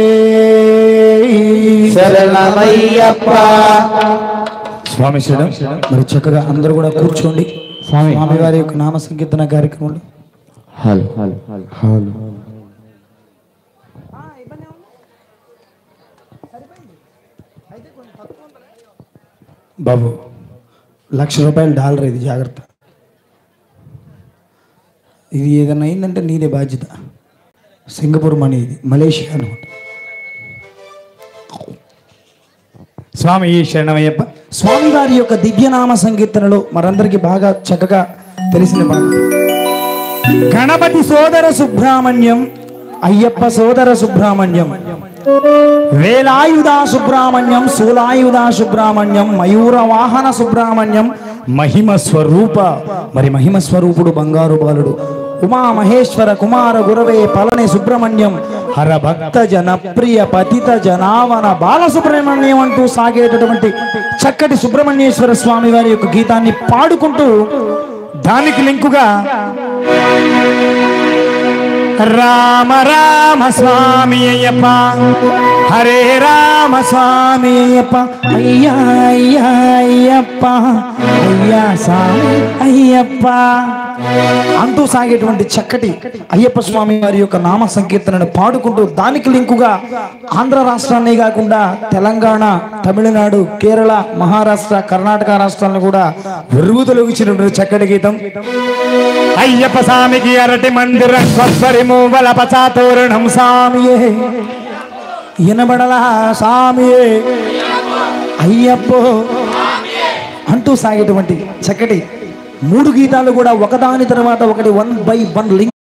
శరణమయ్యప్ప స్వామి శరణం మరి చక్కగా అందరూ కూడా కూర్చోండి స్వామి వారి యొక్క నామ సంకీర్తన కార్యక్రమంలో హలో హలో హలో బాబు లక్ష రూపాయలు డాలర్ ఇది జాగ్రత్త ఇది ఏదైనా అయిందంటే నీదే బాధ్యత సింగపూర్ మనీ ఇది మలేషియా అనమాట స్వామి శరణమయ్యప్ప స్వామి వారి యొక్క దివ్యనామ సంకీర్తనలు మరందరికీ బాగా చక్కగా తెలిసిన పాట గణపతి సోదర సుబ్రహ్మణ్యం అయ్యప్ప సోదర సుబ్రహ్మణ్యం వేలాయుధ సుబ్రహ్మణ్యం శూలాయుధ సుబ్రహ్మణ్యం మయూర వాహన సుబ్రహ్మణ్యం మహిమ స్వరూప మరి మహిమ స్వరూపుడు బంగారు బాలుడు ఉమా మహేశ్వర కుమార గురవే పళని సుబ్రహ్మణ్యం హర భక్త జన ప్రియ పతిత జనావన బాల సుబ్రహ్మణ్యం అంటూ సాగేటటువంటి చక్కటి సుబ్రహ్మణ్యేశ్వర స్వామి వారి యొక్క గీతాన్ని పాడుకుంటూ దానికి లింకుగా రామ రామ స్వామి అయ్యప్ప హరే రామ స్వామి అయ్యప్ప అయ్యా అయ్యా అయ్యప్ప అయ్యా స్వామి అయ్యప్ప అంటూ సాగేటువంటి చక్కటి అయ్యప్ప స్వామి వారి యొక్క నామ సంకీర్తనను పాడుకుంటూ దానికి లింకుగా ఆంధ్ర రాష్ట్రాన్ని కాకుండా తెలంగాణ తమిళనాడు కేరళ మహారాష్ట్ర కర్ణాటక రాష్ట్రాలను కూడా వెరుగుతొలగించినటువంటి చక్కటి గీతం అయ్యప్ప స్వామికి అరటి మందిరం కొబ్బరి మూవల పచాతోరణం సామియే ఇనబడలా సామియే అయ్యప్పో అంటూ సాగేటువంటి చక్కటి మూడు గీతాలు కూడా ఒకదాని తర్వాత ఒకటి one by one link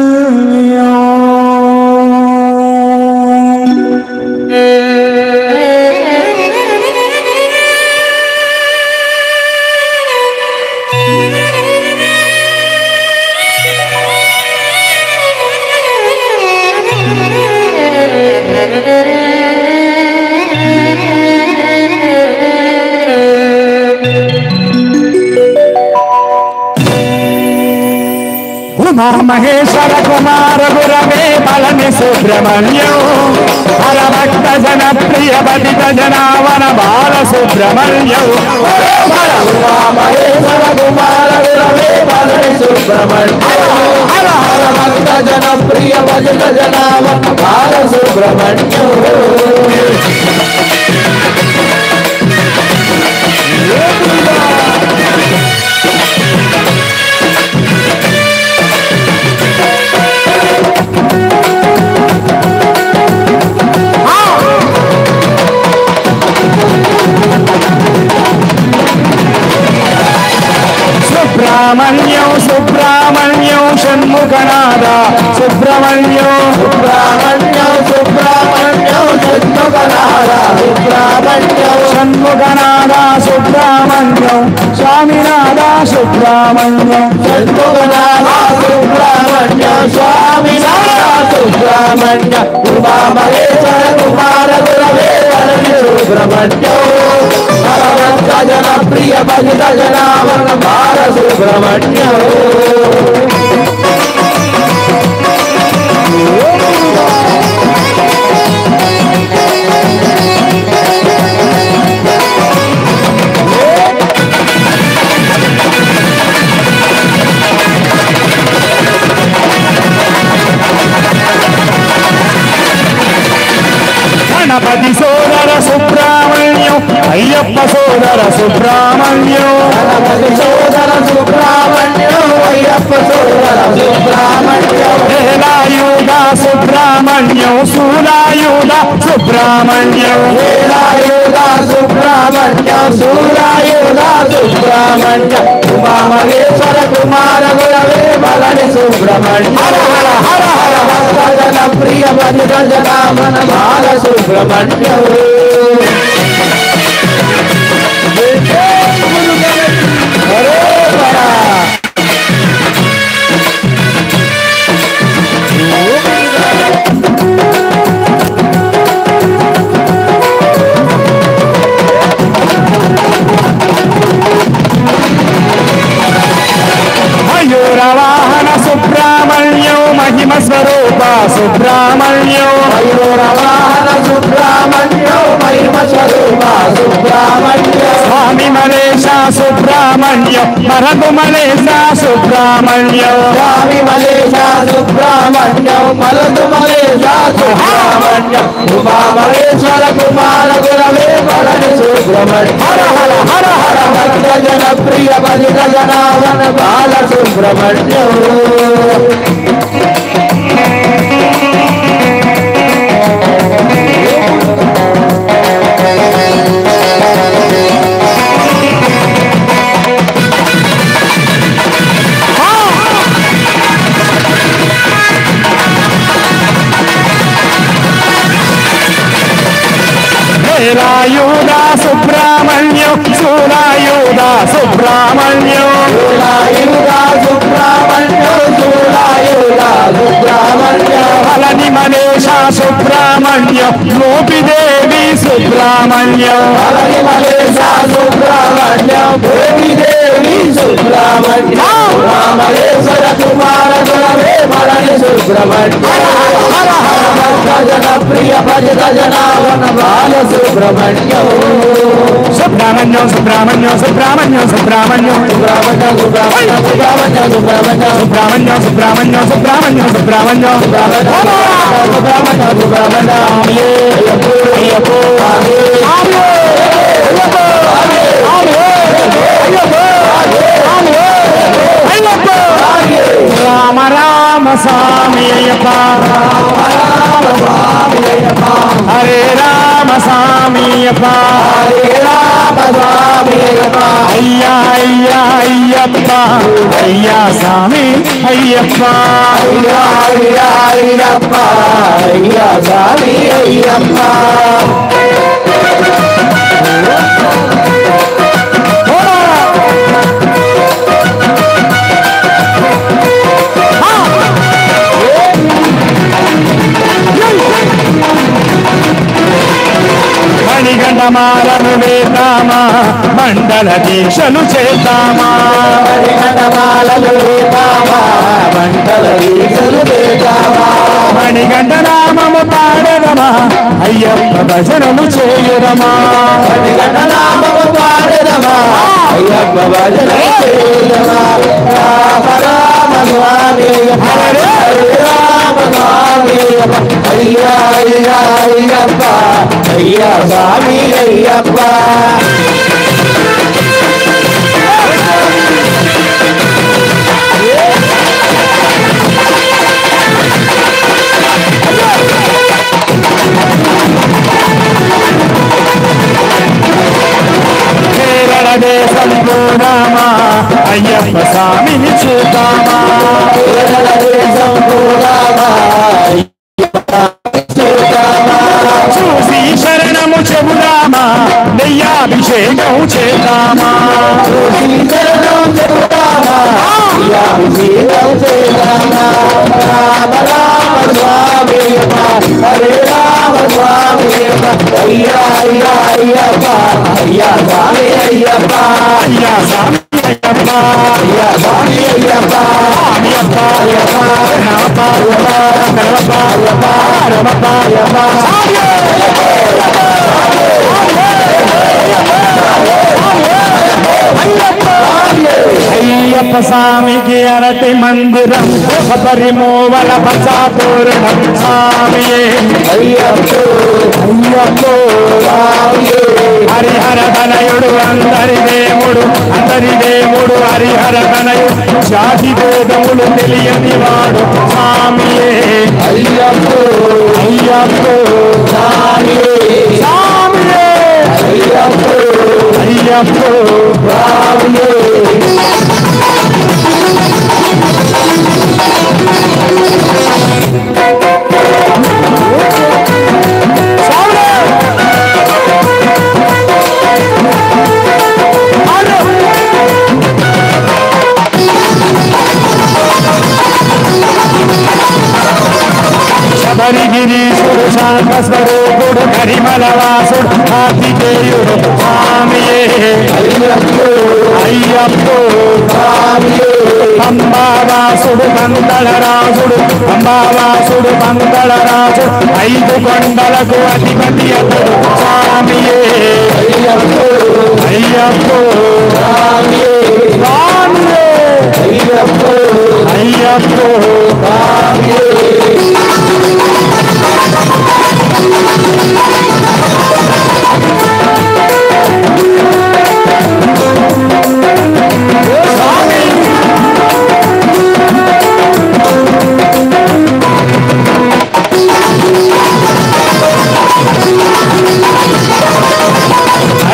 Uma Maheshwara Kumara గురవే బలని సుబ్రహ్మణ్యం హర భక్త జన ప్రియ పతిత జనావన బాల సుబ్రహ్మణ్యం హర ఉమా మహేశ్వర కుమార గురవే బలని సుబ్రహ్మణ్యం హర హర భక్త జన ప్రియ పతిత జనావన బాల సుబ్రహ్మణ్యం సుబ్రహ్మణ్యం సుబ్రహ్మణ్యం షణ్ముఖనాథ సుబ్రహ్మణ్యం సుబ్రహ్మణ్యం సుబ్రహ్మణ్యం షణ్ముఖనాథ సుబ్రహ్మణ్యం షణ్ముఖనాథ సుబ్రహ్మణ్యం స్వామినాథ సుబ్రహ్మణ్యం షణ్ముఖనాథ సుబ్రహ్మణ్యం స్వామినాథ సుబ్రహ్మణ్యం ఉమా మహేశ్వర కుమార గురవే సుబ్రహ్మణ్యం భగవంత జన ప్రియ భజిత జనావరణ బాల సుబ్రహ్మణ్యం గణపతి సోదర సుబ్రహ్మణ్యం అయ్యప్ప సోదర సుబ్రహ్మణ్యం గణపతి సోదర సుబ్రహ్మణ్యం అయ్యప్ప సోదర సుబ్రహ్మణ్యం వేలాయుధ సుబ్రహ్మణ్యం సూరాయుధ సుబ్రహ్మణ్యం వేలాయుధ సుబ్రహ్మణ్యం సూరాయుధ సుబ్రహ్మణ్యం ఉమా మహేశ్వర కుమార గురవే బలని సుబ్రహ్మణ్యం హర హర హర హర భక్త జన ప్రియ భజన జనామన బాల సుబ్రహ్మణ్యం హరే హర మయూర వాహన సుబ్రహ్మణ్యం మహిమ స్వరూప సుబ్రహ్మణ్యం మయూర వాహన సుబ్రహ్మణ్యం మహిమ స్వరూప సుబ్రహ్మణ్యం స్వామి మలేశ సుబ్రహ్మణ్యం మరగు మలేశ సుబ్రహ్మణ్యం స్వామి మలేశ సుబ్రహ్మణ్యం మరగు మలేశ సుబ్రహ్మణ్యం ఉమా మహేశ్వర కుమార గురవే బల సుబ్రహ్మణ్య హర హర హర హర భక్త జన ప్రియ భజిత జనావన బాల సుబ్రహ్మణ్యం వేలాయుధ సుబ్రహ్మణ్యం సూరాయుధ సుబ్రహ్మణ్యం సులాయుధ సుబ్రహ్మణ్యం సులాయుధ సుబ్రహ్మణ్యం ఫలని మనేష సుబ్రహ్మణ్యం గోపిదేవి సుబ్రహ్మణ్యం హరి మలేశ సుబ్రహ్మణ్యం దేవి దేవి సుబ్రహ్మణ్యం రామలేశ్వర కుమార గురవే మరణి సుబ్రహ్మణ్యం హర హర భక్త జన ప్రియ భజిత జనావన బాల సుబ్రహ్మణ్యం సుబ్రహ్మణ్యం సుబ్రహ్మణ్యం సుబ్రహ్మణ్యం సుబ్రహ్మణ్యం సుబ్రహ్మణ్యం సుబ్రహ్మణ్యం సుబ్రహ్మణ్యం సుబ్రహ్మణ్యం సుబ్రహ్మణ్యం సుబ్రహ్మణ్యం సుబ్రహ్మణ్యం సుబ్రహ్మణ్యం సుబ్రహ్మణ్యం సుబ్రహ్మణ్యం రామ రామ స్వామి అయ్యప్ప హరే రామ స్వామి అయ్యప్ప అయ్యా అయ్యా అయ్యప్ప అయ్యా స్వామి అయ్యప్ప అయ్యప్ప అయ్యా స్వామి అయ్యప్ప మణిగండమాలను వేద్దామా మండల దీక్షలు చేద్దామా హరిహరమాలలు వేతావా మంటల వీధులు వేతావా మణిగండ నామము పాడదమా అయ్యప్ప భజనలు చేయదమా హరిగణనామము పాడదమా అయ్యప్ప భజన చేయదమా రామ రామ స్వామి హరే హరే రామ స్వామి అయ్యా అయ్యా అయ్యప్ప అయ్యా స్వామి అయ్యప్ప కేరళ దేశం పోదామా అయ్యప్ప స్వామిని చూద్దామా కేరళ దేశం పోదామా చూసి శరణము చెబుదామా నెయ్యాభిషేకం చేద్దామా శరణం చెబుతామా అభిషేకం చేద్దామా రామ రామ స్వామి హరే రామ స్వామి అయ్యా అయ్యా అయ్యప్ప అయ్యా స్వామి అయ్యప్ప అయ్యా స్వామి అయ్యప్ప అయ్యా స్వామి అయ్యప్ప అయ్యప్ప అయ్యప్ప నమప్ప అయ్యప్ప నమప్ప అయ్యప్ప నమప్ప అయ్యప్ప అయ్యప్ప స్వామికి అరటి మందిరం పరిమోవల పచాతోరణం స్వామియే అయ్యప్ప అయ్యప్పో హరిహర తనయుడు అందరి దేవుడు అందరి దేవుడు హరిహర తనయుడు జాతి భేదములు తెలియని వాడు స్వామియే అయ్యప్ప అయ్యప్పో స్వామియే స్వామియే అయ్యప్ప అయ్యప్పో స్వామియే శబరిగిరీశుడు శాంత స్వరూపుడు కరిమలవాసుడు కార్తికేయుడు స్వామియే అయ్యప్పో అంబావాసుడు మంగళరాజుడు అంబావాసుడు మంగళరాజు ఐదు కొండలకు అధిపతి అతడు స్వామియే అయ్యప్పో స్వామియే అయ్యప్పో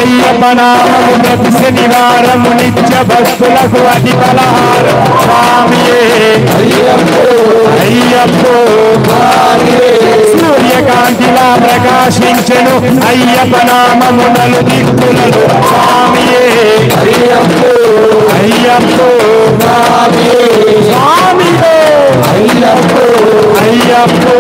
అయ్యప్ప నామము ప్రతి శనివారము నిత్య భక్తులకు అతి ఫలహారం స్వామియే అయ్యప్పో సూర్యకాంతిలా ప్రకాశించెను అయ్యప్ప నామమునలు దిక్కులలో స్వామియే అయ్యప్పో స్వామియే అయ్యప్పో అయ్యప్పో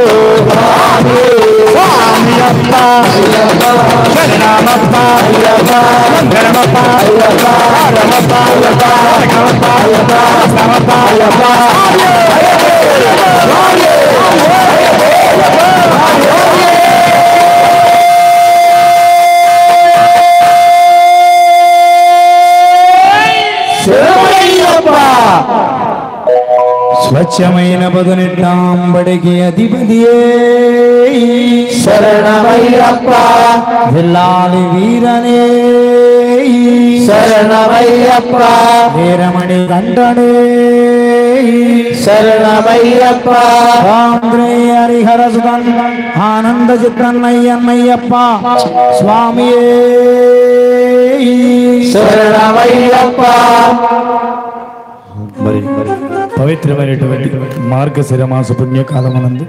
స్వామియప్ప శరణమప్ప మంగళమప్ప హరమప్ప రఘమప్ప సమప్ప స్వచ్ఛమైన పదునెట్టాంబడికి అధిపతియే శరణమయ్యప్ప వెళ్ళాలి వీరనే శరణమయ్యప్ప వీరమణి కంటనే శరణమయ్యప్ప ఆంధ్రే హరిహర సుతం ఆనంద చిత్రన్నయ్యన్నయ్యప్ప స్వామియే శరణమయ్యప్ప మరి పవిత్రమైనటువంటి మార్గశిర మాస పుణ్యకాలమనందు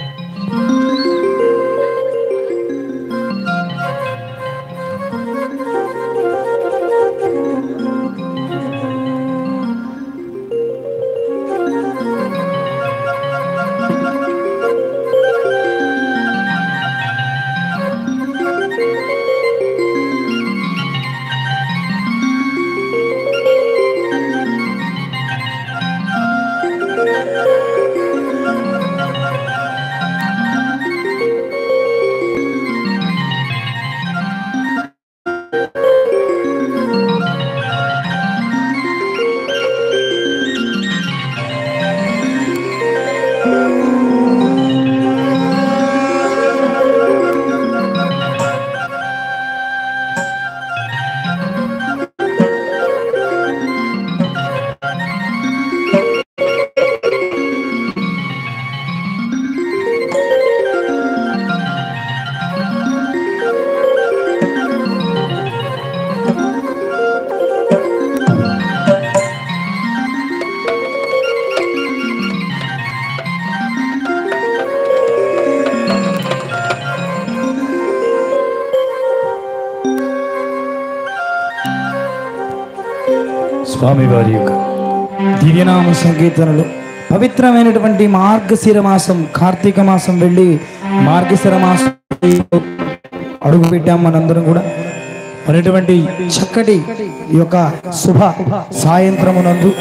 స్వామివారి యొక్క దివ్యనామ సంకీర్తనలు పవిత్రమైనటువంటి మార్గశిర మాసం కార్తీక మాసం వెళ్ళి మార్గశిర మాసం అడుగు పెట్టాం మనందరం కూడా అనేటువంటి చక్కటి ఈ యొక్క శుభ సాయంత్రమునందు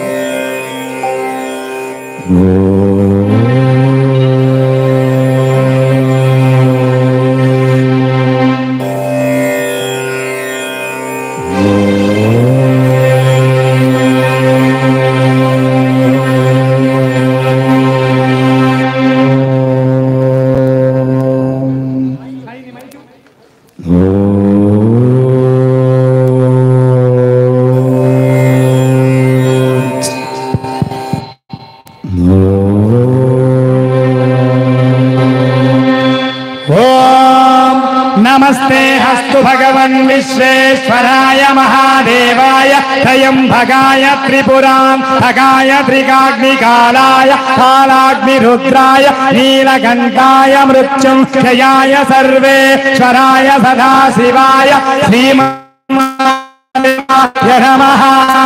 ఓం నమస్తే హస్తు భగవన్ విశ్వేశ్వరాయ మహాదేవాయ త్రయంభగాయ త్రిపురాం భగాయ త్రికాగ్నికాలాయ కాలాగ్నిరుద్రాయ నీలకంఠాయ మృత్యుంజయాయ సర్వేశ్వరాయ సదాశివాయ శ్రీమ నమః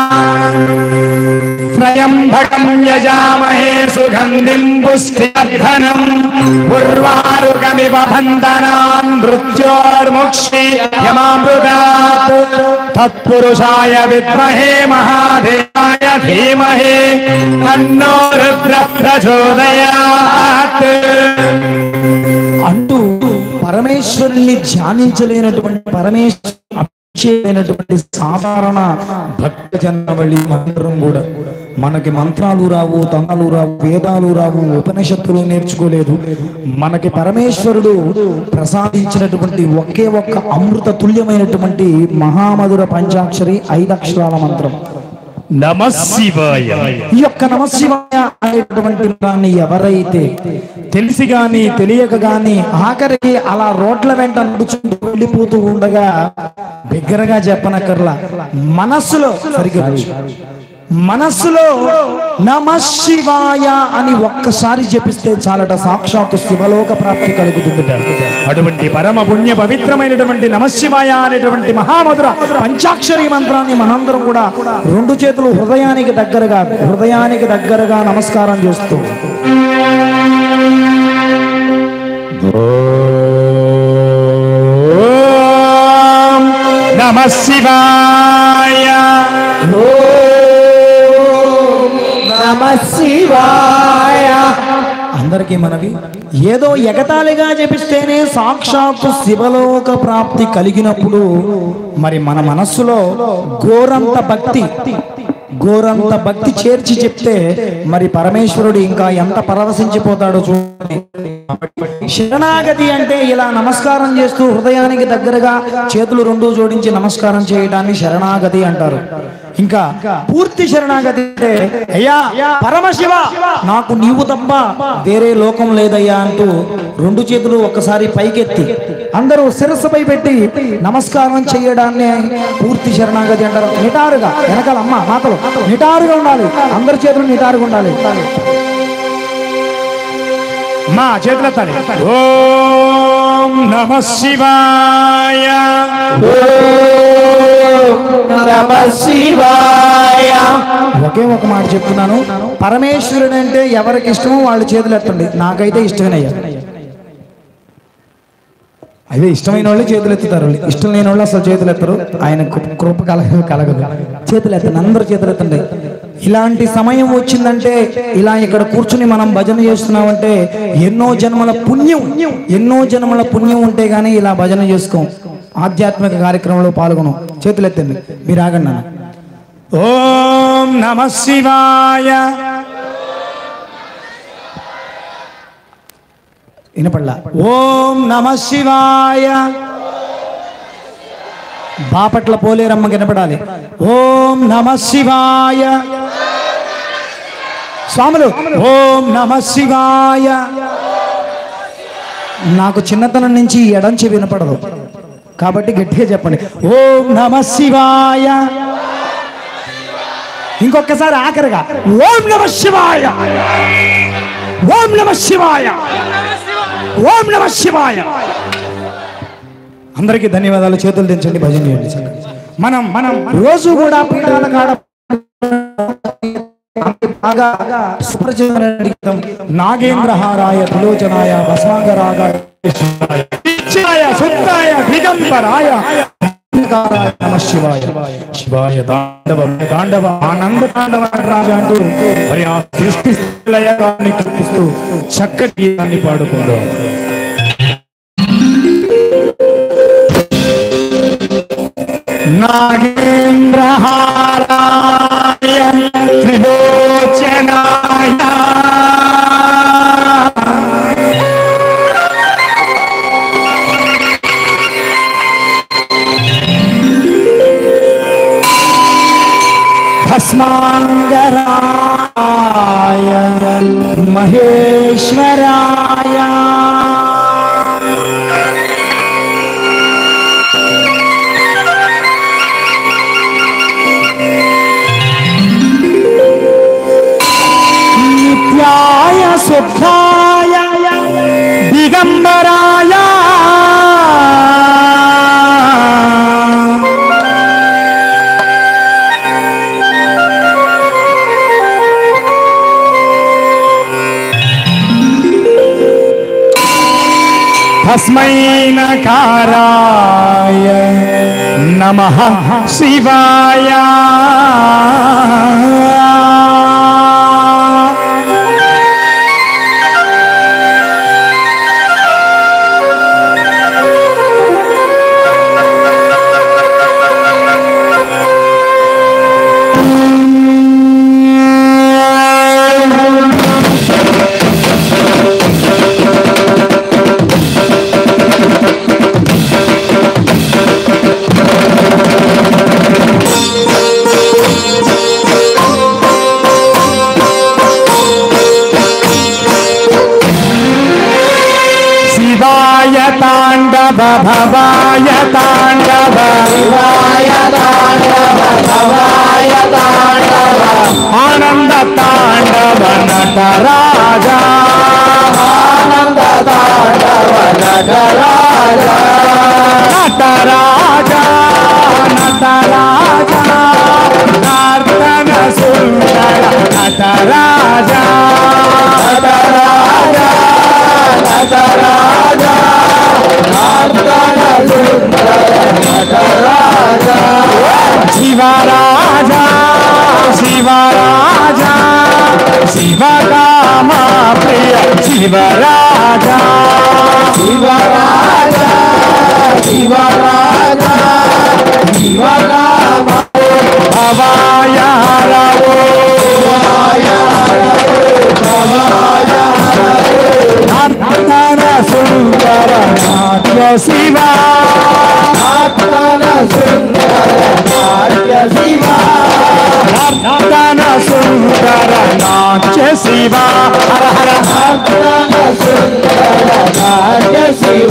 త్రయంబకం యజామహే సుగంధిం పుష్టివర్ధనం ఉర్వారుకమివ బంధనాన్ మృత్యోర్ముక్షి యమామృతాత్ తత్పురుషాయ విద్మహే మహాదేవాయ ధీమహే తన్నో రుద్ర ప్రచోదయాత్ అంటూ పరమేశ్వరుణ్ణి ధ్యానించలేనటువంటి పరమేశ్వరు అభిషేకమైనటువంటి సాధారణ భక్త జనవళి మంత్రం కూడా మనకి మంత్రాలు రావు తంగాలు రావు వేదాలు రావు ఉపనిషత్తులు నేర్చుకోలేదు మనకి పరమేశ్వరుడు ప్రసాదించినటువంటి ఒకే ఒక్క అమృత తుల్యమైనటువంటి మహామధుర పంచాక్షరి ఐదక్షరాల మంత్రం నమ శివాయ ఈ యొక్క నమశివాయ అనేటువంటి దాన్ని ఎవరైతే తెలిసి గాని తెలియక గాని ఆఖరికి అలా రోడ్ల వెంట నడుచుకుంటూ వెళ్ళిపోతూ ఉండగా బిగ్గరగా చెప్పనక్కర్లా మనస్సులో సరిగ్గా మనస్సులో నమ శివాయ అని ఒక్కసారి జపిస్తే చాలట సాక్షాత్తు శివలోక ప్రాప్తి కలుగుతుంది అటువంటి పరమ పుణ్య పవిత్రమైనటువంటి నమశివాయ అనేటువంటి మహామధుర పంచాక్షరి మంత్రాన్ని మనందరం కూడా రెండు చేతులు హృదయానికి దగ్గరగా హృదయానికి దగ్గరగా నమస్కారం చేస్తూ ఓం నమ శివాయ నమ శివాయ అందరికీ మనవి ఏదో ఎగతాళిగా జపిస్తేనే సాక్షాత్తు శివలోక ప్రాప్తి కలిగినప్పుడు మరి మన మనస్సులో ఘోరంత భక్తి ఘోరంత భక్తి చేర్చి చెప్తే మరి పరమేశ్వరుడు ఇంకా ఎంత పరవశించిపోతాడో చూడండి శరణాగతి అంటే ఇలా నమస్కారం చేస్తూ హృదయానికి దగ్గరగా చేతులు రెండు జోడించి నమస్కారం చేయడాన్ని శరణాగతి అంటారు ఇంకా పూర్తి శరణాగతి అంటే అయ్యా పరమశివ నాకు నీవు తప్ప వేరే లోకం లేదయ్యా అంటూ రెండు చేతులు ఒక్కసారి పైకెత్తి అందరూ శిరస్సుపై పెట్టి నమస్కారం చేయడాన్ని పూర్తి శరణాగతి అంటారు నిటారుగా వెనకాల అమ్మ మాతలు నిటారుగా ఉండాలి అందరి చేతులు నిటారుగా ఉండాలి మా చేతులెత్తాలి ఓం నమ శివాయ నమ శివాయ ఒకే ఒక మాట చెప్తున్నాను పరమేశ్వరుడు అంటే ఎవరికి ఇష్టమో వాళ్ళు చేతులు ఎత్తండి నాకైతే ఇష్టమేనయ్యా అదే ఇష్టమైన వాళ్ళు చేతులు ఎత్తుతారు ఇష్టం లేని వాళ్ళు అసలు చేతులు ఎత్తరు ఆయన కృప- కృప కలగ కలగదు చేతులు ఎత్తండి అందరూ చేతులు ఎత్తండి ఇలాంటి సమయం వచ్చిందంటే ఇలా ఇక్కడ కూర్చుని మనం భజన చేస్తున్నామంటే ఎన్నో జన్మల పుణ్యం ఎన్నో జన్మల పుణ్యం ఉంటే గానీ ఇలా భజన చేసుకోం ఆధ్యాత్మిక కార్యక్రమంలో పాల్గొనం చేతులు ఎత్తండి మీరు ఆగండి నాన్న. ఓం నమ శివాయ వినపడలా ఓం నమ శివాయ బాపట్ల పోలేరమ్మ వినపడాలి ఓం నమ శివాయ స్వాములు ఓం నమ శివాయ నాకు చిన్నతనం నుంచి ఈ ఎడం చెవి వినపడదు కాబట్టి గట్టిగా చెప్పండి ఓం నమ శివాయ ఇంకొకసారి ఆఖరిగా ఓం నమ శివాయ ఓం నమ శివాయ ఓం నమ శివాయ అందరికీ ధన్యవాదాలు చేతులు దించండి భజన చేయండి మనం మనం రోజు కూడా పీఠాల కాడ బాగా సుప్రచితమైన గీతం నాగేంద్రహారాయ త్రిలోచనాయ భస్మాంగరాగాయ నిత్యాయ శుద్ధాయ దిగంబరాయ ఓంకారాయ నమ శివాయ శివాయ తాండవ తాండవ ఆనంద తాండవ రాజా అంటూ మరి ఆ సృష్టి లయాన్ని కల్పిస్తూ చక్కటి గీతాన్ని పాడుకుందాం నాగేంద్రహారాయ త్రిలోచనాయ భస్మాంగరాయ మహేశ్వరాయ నిత్యాయ శుద్ధాయ దిగంబరాయ భస్మైనకారాయ నమ శివాయ ఓం తాండవ భవాయ తాండవ శివాయ తాండవ భవాయ తాండవ ఆనంద తాండవ నటరాజా ఆనంద తాండవ నటరాజా నటరాజా నటరాజా నర్తన సుందర నటరాజా నటరాజా నటరాజా నర్తన సుందర నటరాజా శివరాజా శివరాజా శివరామ ప్రియ శివరాజా శివరాజా శివరాజా శివరామ భవాయ హరవో నర్తన సుందర నాట్య శివ నర్తన సుందర నాట్య శివ నర్తన సుందర నాట్య శివ హర హర నర్తన సుందర నాట్య శివ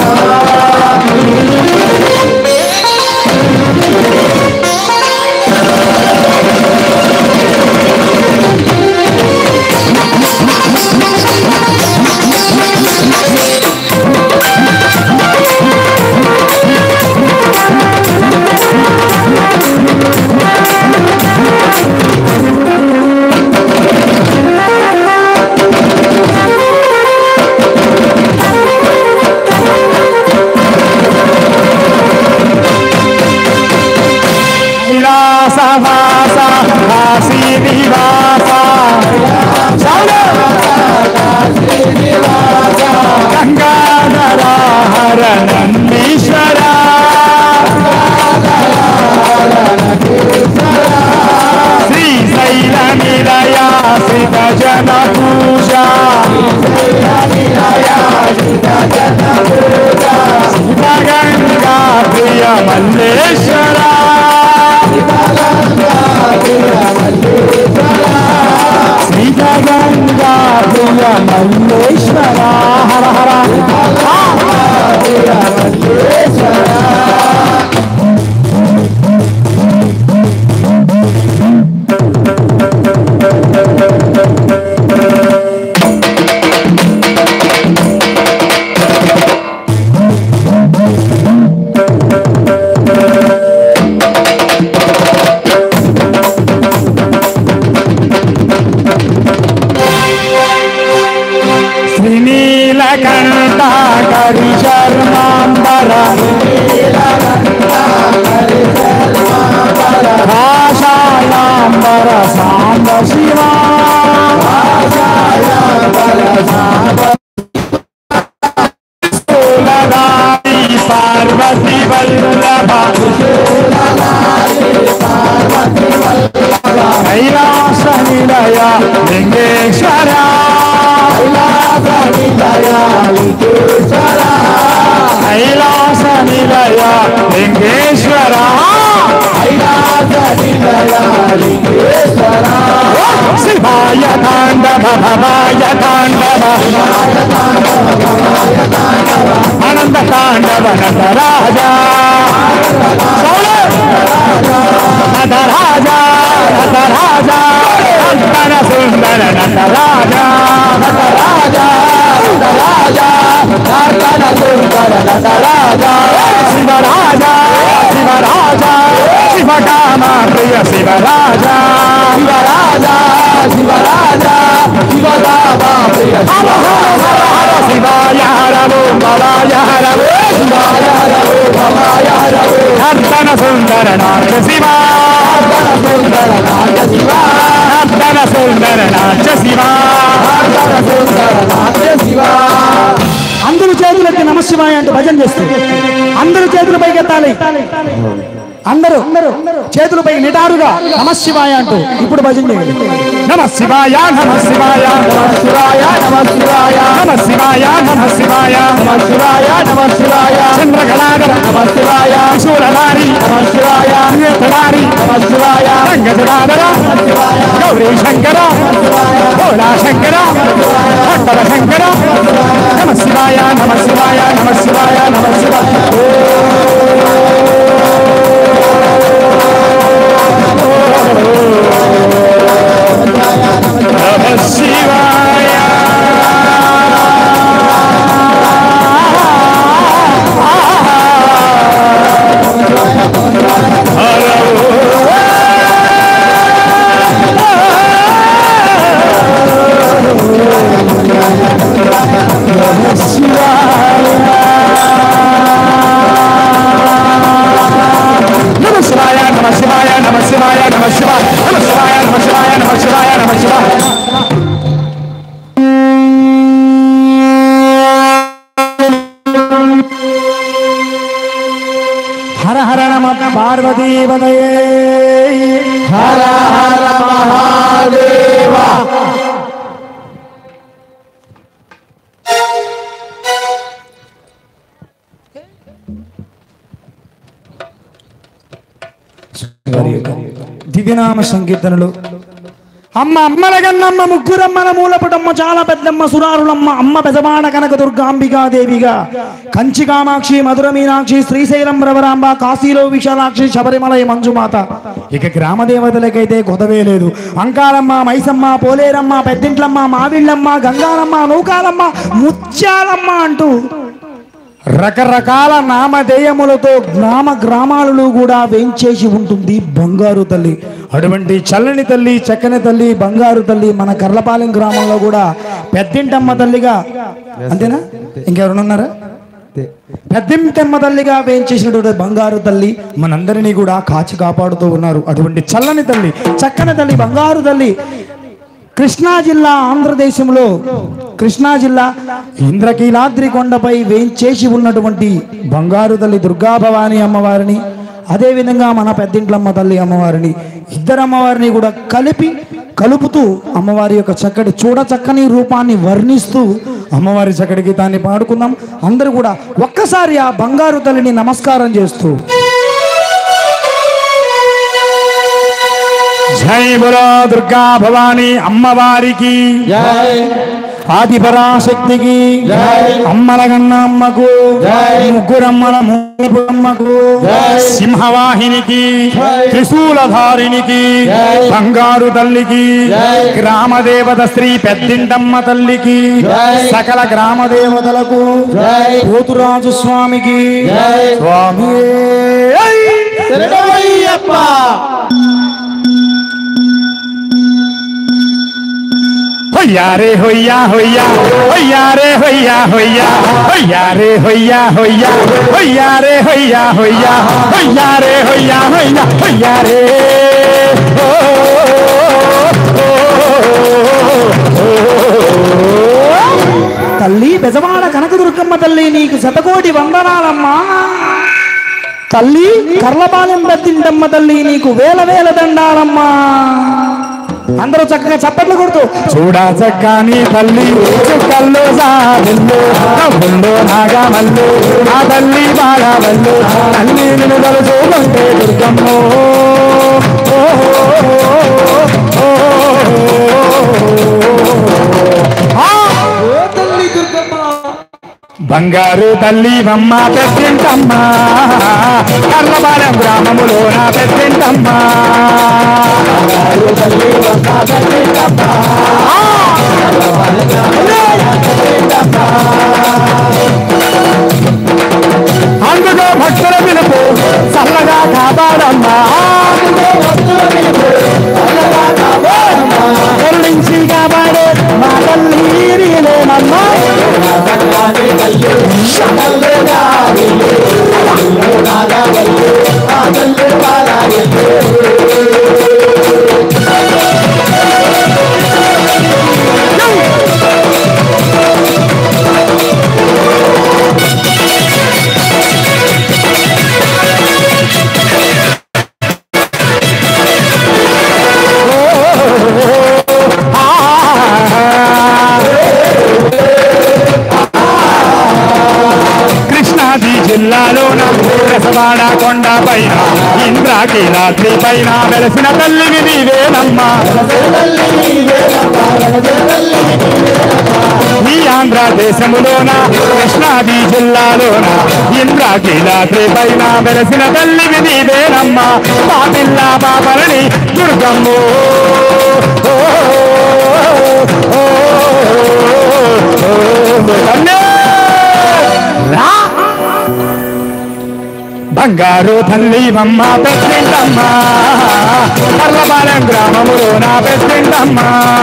విలాసవాస కాశీ నివాస గంగాధర హర నందీశ్వర శ్రీశైల నిలయ శ్రీత జన పూజ శివగంగా ప్రియ మల్లేశ్వర శ్రీగంగా ప్రియ మల్లేశ్వర హర హర శ్రీనీలకంఠ కరి శర్మాంబర భాషాయాంబర సాంబ శివా స్థూలదాయి పార్వతి వల్లభ కైలాస నిలయ లింగేశ్వర కైలాస నిలయ లింగేశ్వర శివాయ తాండవ భవాయ తాండవ ఆనంద తాండవ నటరాజా నటరాజా నటరాజా నటన సుందర నటరాజా నటరాజా నటరాజా నటన సుందర నటరాజా శివరాజా శివరాజా శివకామ ప్రియ శివరాజా శివరాజా శివరాజా శివకామ ప్రియ శివాయ హరవో భవాయ హరవో శివాయ హరవో భవాయ హరవో నర్తన సుందర నాట్య శివ నర్తన సుందర నాట్య శివ నర్తన సుందర నాట్య శివ నర్తన సుందర నాట్య శివ అందరూ చేతులెత్తి నమశివాయ అంటూ భజన చేస్తారు అందరూ చేతులు పైకెత్తాలి అందరూ చేతులపై నిటారుగా నమశివాయ అంటూ ఇప్పుడు భజన చేయాలి నమ శివాయ నమ శివాయ నమ శివాయ నమ శివాయ నమ శివాయ నమ శివాయ నమ శివాయ నమ శివాయ చంద్రకళాధర నమ శివాయ శూలధారి నమ శివాయ నేతధారి నమ శివాయ రంగజడాధర గౌరీ శంకర భోళా శంకర భట్టర శంకర నమ శివాయ శివాయ నమ శివాయ నమ శివాయ నమ శివాయ నమ శివాయ నమ శివాయ నమ శివాయ నమ శివాయ నమ శివాయ నమ శివాయ నమ శివాయ నమ శివాయ నమ శివాయ హర హర నమ పార్వతీ పదయే హర హర మహాదేవ దివ్యనామ సంకీర్తనలు అమ్మ అమ్మల గన్నమ్మ ముగ్గురమ్మల మూలపుటమ్మ చాలా పెద్దమ్మ సురారులమ్మ అమ్మ పెదవాడ కనక దుర్గాంబికా దేవిగా కంచి కామాక్షి మధుర మీనాక్షి శ్రీశైలం రవరాంబ కాశీలో విశాలాక్షి శబరిమలై మంజుమాత ఇక గ్రామ దేవతలకైతే కొదవే లేదు అంకాలమ్మ మైసమ్మ పోలేరమ్మ పెద్దింట్లమ్మ మావిళ్ళమ్మ గంగాలమ్మ నూకాలమ్మ ముత్యాలమ్మ అంటూ రకరకాల నామధేయములతో గ్రామ గ్రామాలలో కూడా వేంచేసి ఉంటుంది బంగారు తల్లి అటువంటి చల్లని తల్లి చక్కని తల్లి బంగారు తల్లి మన కర్లపాలెం గ్రామంలో కూడా పెద్దింటమ్మ తల్లిగా అంతేనా ఇంకెవరైనా ఉన్నారా పెద్దింటమ్మ తల్లిగా వేయించేసినటువంటి బంగారు తల్లి మనందరినీ కూడా కాచి కాపాడుతూ ఉన్నారు అటువంటి చల్లని తల్లి చక్కని తల్లి బంగారు తల్లి కృష్ణా జిల్లా ఆంధ్రదేశంలో కృష్ణా జిల్లా ఇంద్రకీలాద్రి కొండపై వేంచేసి ఉన్నటువంటి బంగారు తల్లి దుర్గా భవాని అమ్మవారిని అదేవిధంగా మన పెద్దింట్లమ్మ తల్లి అమ్మవారిని ఇద్దరు అమ్మవారిని కూడా కలిపి కలుపుతూ అమ్మవారి యొక్క చక్కటి చూడ చక్కని రూపాన్ని వర్ణిస్తూ అమ్మవారి చక్కటి గీతాన్ని పాడుకుందాం అందరూ కూడా ఒక్కసారి ఆ బంగారు తల్లిని నమస్కారం చేస్తూ జై బులో దుర్గా భవాని అమ్మవారికి ఆదిపరాశక్తికి అమ్మల గన్నమ్మకు ముగ్గురమ్మల మూలపురమ్మకు సింహవాహినికి త్రిశూలధారినికి బంగారు తల్లికి గ్రామ దేవత శ్రీ పెద్దింటమ్మ తల్లికి సకల గ్రామ దేవతలకు పోతురాజు స్వామికి స్వామి హొయ్యా రే హొయ్యా హొయ్యా హొయ్యా రే హొయ్యా హొయ్యా హొయ్యా రే హొయ్యా హొయ్యా హొయ్యా రే హొయ్యా హొయ్యా హొయ్యా రే హొయ్యా హొయ్యా హొయ్యా రే ఓ, ఓ, ఓ, ఓ. తల్లి బెజవాడ కనకదుర్గమ్మ తల్లి నీకు శతకోటి వందనాలమ్మా తల్లి కర్లపాలెం బెత్తింటమ్మ తల్లి నీకు వేల వేల దండాలమ్మా అందరూ చక్కగా చప్పట్లు కొడుతూ చూడా చక్కని తల్లి చుక్కల్లో సాదిల్లు నవ్వుల్లో నాగమల్లు ఆ తల్లి బాలవల్లు తల్లి నిన్ను తలుచుకుంటే దుర్గమ్మో ఓ, ఓ, ఓ, ఆ! బంగారు తల్లి బొమ్మ పెద్దింటమ్మ కర్లపాలెం గ్రామములో నా పెద్దింటమ్మ అందుకో భక్తుల పిలుపు చల్లగా కాపాడమ్మా కరుణించి కాపాడే మా తల్లి నీలేనమ్మా కృష్ణాది జిల్లాలోన రసవాడ కొండ పైన ఇంద్ర ఇంద్రాకీలాద్రి పైన వెలసిన తల్లివి నీవేనమ్మా ఈ ఆంధ్ర దేశములోన కృష్ణాది జిల్లాలోన ఇంద్రాకీలాద్రి పైన వెలసిన తల్లివి నీవేనమ్మా మా పిల్ల బాబలని దుర్గమ్మో ఓ, ఓ, ఓ, తల్లే! రా! బంగారు తల్లి అమ్మ పెద్దింటమ్మ పర్లపాలెం గ్రామములో నా పెద్దింటమ్మ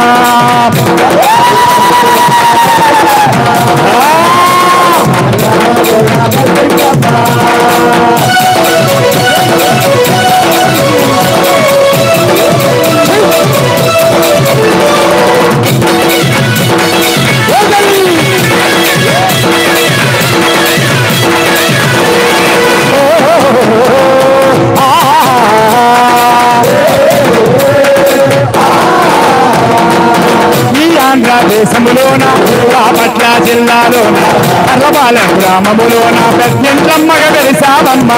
ఈ ఆంధ్ర దేశములోన బాపట్ల జిల్లాలోన అర్రపాలెం గ్రామములోన పెద్దింటమ్మగ వెలిసావమ్మ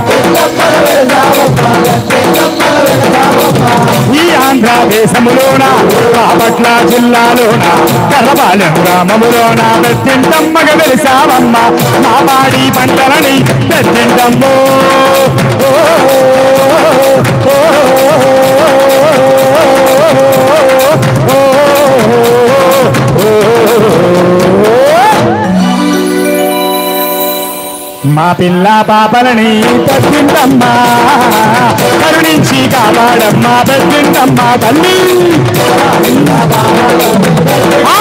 ఈ ఆంధ్ర దేశములోన బాపట్ల జిల్లాలోన కర్రపాలెం గ్రామములోన పెద్దింటమ్మగ వెలిసావమ్మ మా పాడి పంటలని పెద్దింటమ్మో ఓ, ఓ, ఓ, ఓ, మా పిల్ల పాపలని పెద్దింటమ్మా కరుణించి కాపాడమ్మా పెద్దింటమ్మా తల్లి ఆ!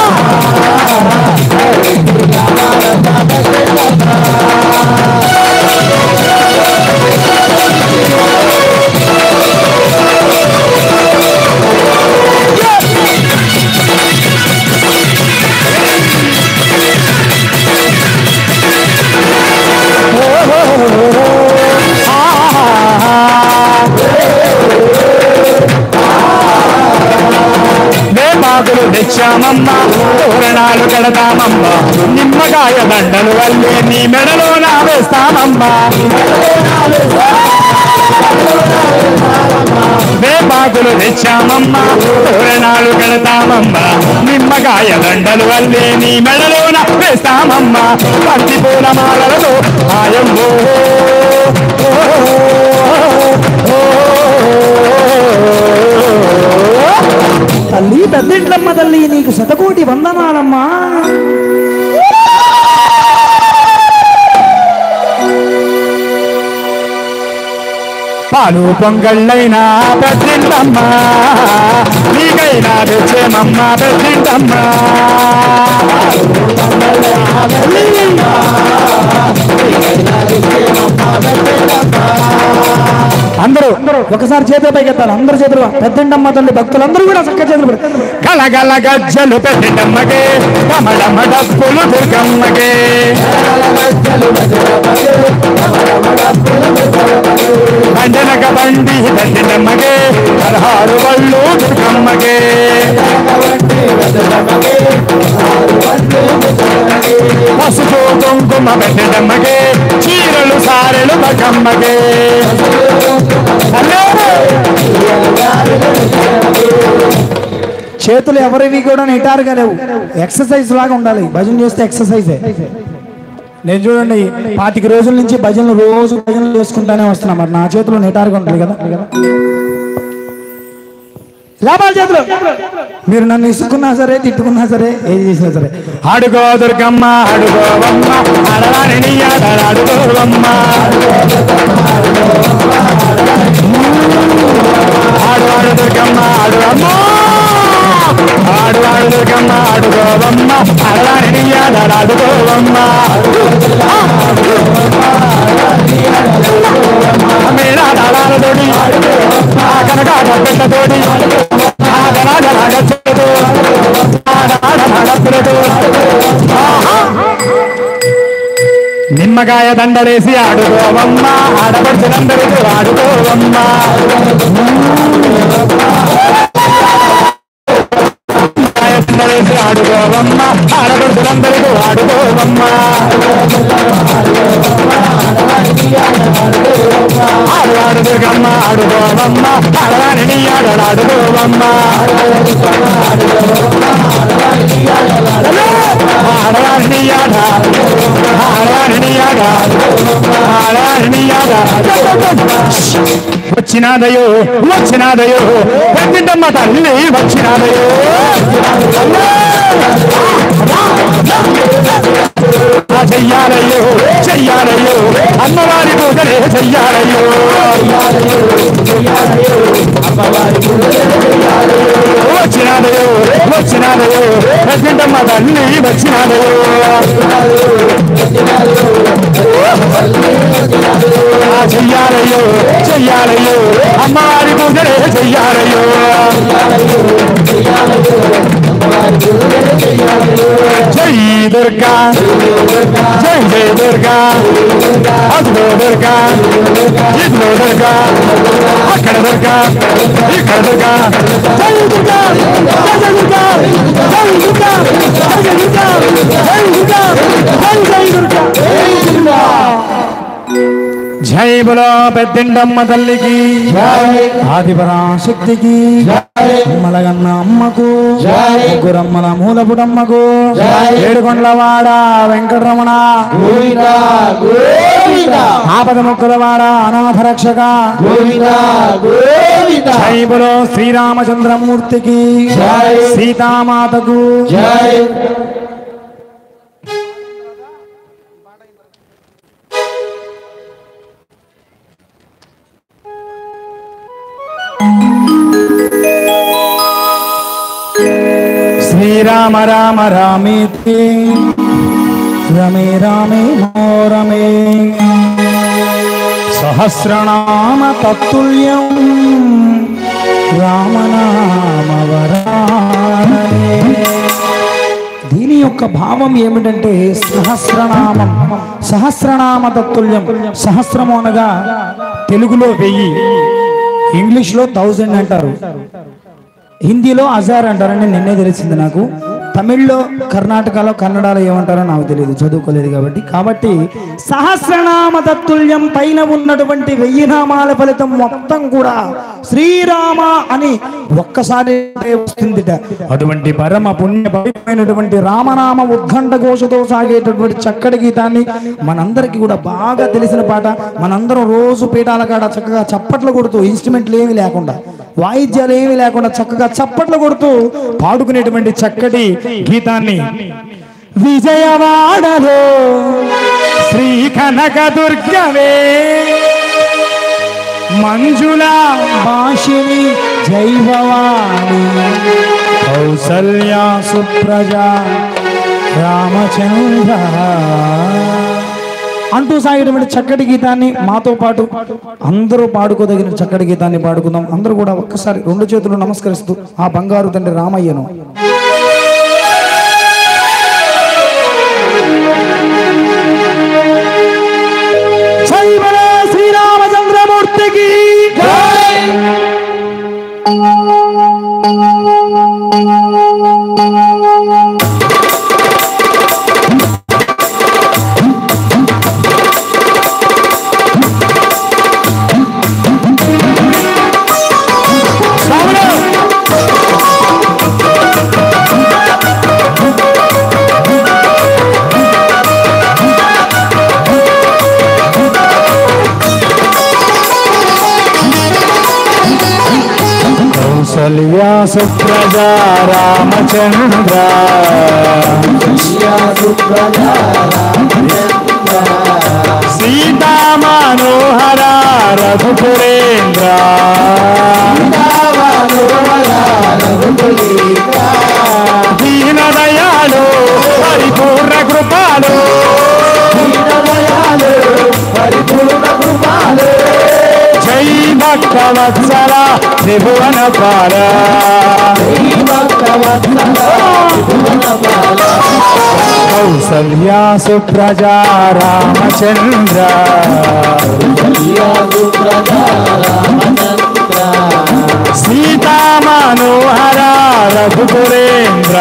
వేపాకులు తెచ్చామమ్మ తోరణాలు కడతామమ్మ నిమ్మకాయ దండలు వల్లే నీ మెడలో నా వేస్తామమ్మ వేపాకులు తెచ్చామమ్మ తోరణాలు కడతామమ్మ నిమ్మకాయ దండలు వల్లే నీ మెడలో నా వేస్తామమ్మ పత్తి పూల మాలలతో ఆయమ్మో ఓ, ఓ, ఓ, తల్లి పెద్దింట్లమ్మ తల్లి నీకు శతకోటి వందనాలమ్మా పాలు పొంగళ్ళైనా పెద్దింటమ్మ నీకైనా తెచ్చేమమ్మ పెద్దింటమ్మ అందరూ ఒకసారి చేతుల పైకి ఎత్తాలి అందరు చేతులు పెద్దంటమ్మ తల్లి భక్తులందరూ కూడా చక్క చేతులు పెడతారు. గలగల గజ్జలు పెద్దింటమ్మకే కమలమ్మ డప్పులు దుర్గమ్మకే బండనక బండి పెద్దింటమ్మకే పదహారు వళ్ళు దుర్గమ్మకే పసుపు కుంకుమ పెద్దమ్మకే చీరలు సారెలు బకమ్మకే హలో చేతులు ఎవరివి కూడా నిటారుగా లేవు ఎక్సర్సైజ్ లాగా ఉండాలి భజన చేస్తే ఎక్సర్సైజే నేను చూడండి పాతిక రోజుల నుంచి భజనలు రోజు భజనలు చేసుకుంటానే వస్తున్నా మరి నా చేతులు నిటారుగా ఉండాలి కదా లేపాలి చేతులు మీరు నన్ను ఇసుకున్నా సరే తిట్టుకున్నా సరే ఏది చేసినా సరే అడుగో దుర్గమ్మ అడుగోవమ్మ అడరాని నీ ఆటలు అడుగోవమ్మ ఆడు ఆడు దుర్గమ్మ ఆడు అమ్మ ఆడు ఆడు దుర్గమ్మ అడుగోవమ్మ అడరాని నీ ఆటలు అడుగోవమ్మ మేడా దళాలతోటి ఆ కనక పెట్టతోటి ఆ దళాల గచ్చతో నిమ్మకాయ దండలేసి ఆడుకోవమ్మ ఆడపడుచులందరికీ ఆడుకోవమ్మ నిమ్మకాయ దండలేసి ఆడుకోవమ్మ ఆడపడుచులందరికీ ఆడుకోవమ్మ ఆడవాడు దుర్గమ్మ ఆడుకోవమ్మ ఆడవాడిని ఆడలాడుకోవమ్మ ఆడవాడిని ఆడ ఆడవాడిని ఆడ ఆడవాడిని ఆడ వచ్చినాదయో వచ్చినాదయో పెద్దింటమ్మ తల్లి వచ్చినాదయో ఆ చెయ్యాలయ్యో చెయ్యాలయ్యో అమ్మవారి పూజలే చెయ్యాలయ్యో వచ్చినాదయో వచ్చినాదయో పెద్దింటమ్మ తల్లి వచ్చినాదయో ఆ చెయ్యాలయ్యో చెయ్యాలయ్యో అమ్మవారి పూజలే చెయ్యాలయ్యో జై దుర్గా జై జై దుర్గా అదిగో దుర్గా ఇదిగో దుర్గా అక్కడ దుర్గా ఇక్కడ దుర్గా జై దుర్గా జై జై దుర్గా జై దుర్గా జై జై దుర్గా జై దుర్గా జై జై దుర్గా జై దుర్గా జై బలో పెద్దిండమ్మ తల్లికి ఆదిపరాశక్తికి అమ్మలగన్న అమ్మకు ముగ్గురమ్మల మూలపుటమ్మకు ఏడుకొండలవాడ వెంకటరమణ ఆపద ముక్కులవాడ అనాథ రక్షక జై బలో శ్రీరామచంద్రమూర్తికి సీతామాతకు శ్రీరామ రామ రామేతి రమే రామే మోరమే సహస్రనామ తత్తుల్యం రామనామ వరాననే దీని యొక్క భావం ఏమిటంటే సహస్రనామం సహస్రనామ తత్తుల్యం సహస్రము అనగా తెలుగులో వెయ్యి ఇంగ్లీష్లో థౌజండ్ అంటారు హిందీలో అజార్ అంటారని నిన్నే తెలిసింది నాకు తమిళ్లో కర్ణాటకలో కన్నడలో ఏమంటారో నాకు తెలియదు చదువుకోలేదు కాబట్టి కాబట్టి సహస్రనామ తత్తుల్యం పైన ఉన్నటువంటి వెయ్యి నామాల ఫలితం మొత్తం కూడా శ్రీరామ అని ఒక్కసారి వస్తుందిట అటువంటి పరమ పుణ్య పవిత్రమైనటువంటి రామనామ ఉద్ఘంట ఘోషతో సాగేటటువంటి చక్కటి గీతాన్ని మనందరికీ కూడా బాగా తెలిసిన పాట మనందరం రోజు పీఠాల కాడ చక్కగా చప్పట్లు కొడుతూ ఇన్స్ట్రుమెంట్లు ఏమీ లేకుండా వాయిద్యాలు ఏమీ లేకుండా చక్కగా చప్పట్లు కొడుతూ పాడుకునేటువంటి చక్కటి గీతాన్ని విజయవాడలో శ్రీ కనక దుర్గవే మంజుల భాషిణి జైభవాణి కౌసల్య సుప్రజ రామచంద్ర అంటూ సాగినటువంటి చక్కటి గీతాన్ని మాతో పాటు అందరూ పాడుకోదగిన చక్కటి గీతాన్ని పాడుకుందాం అందరూ కూడా ఒక్కసారి రెండు చేతులు నమస్కరిస్తూ ఆ బంగారు తండ్రి రామయ్యను జై బలో శ్రీరామచంద్రమూర్తికి కౌసల్యా సుప్రజ రామచంద్ర సీతా మనోహర రఘుపురేంద్ర దీన దయాలు పరిపూర్ణ కృపాలు జై భక్తవత్సల త్రిభువన పాల కౌసల్యా సుప్రజా రామచంద్ర సీతా మనోహర రఘుపురేంద్ర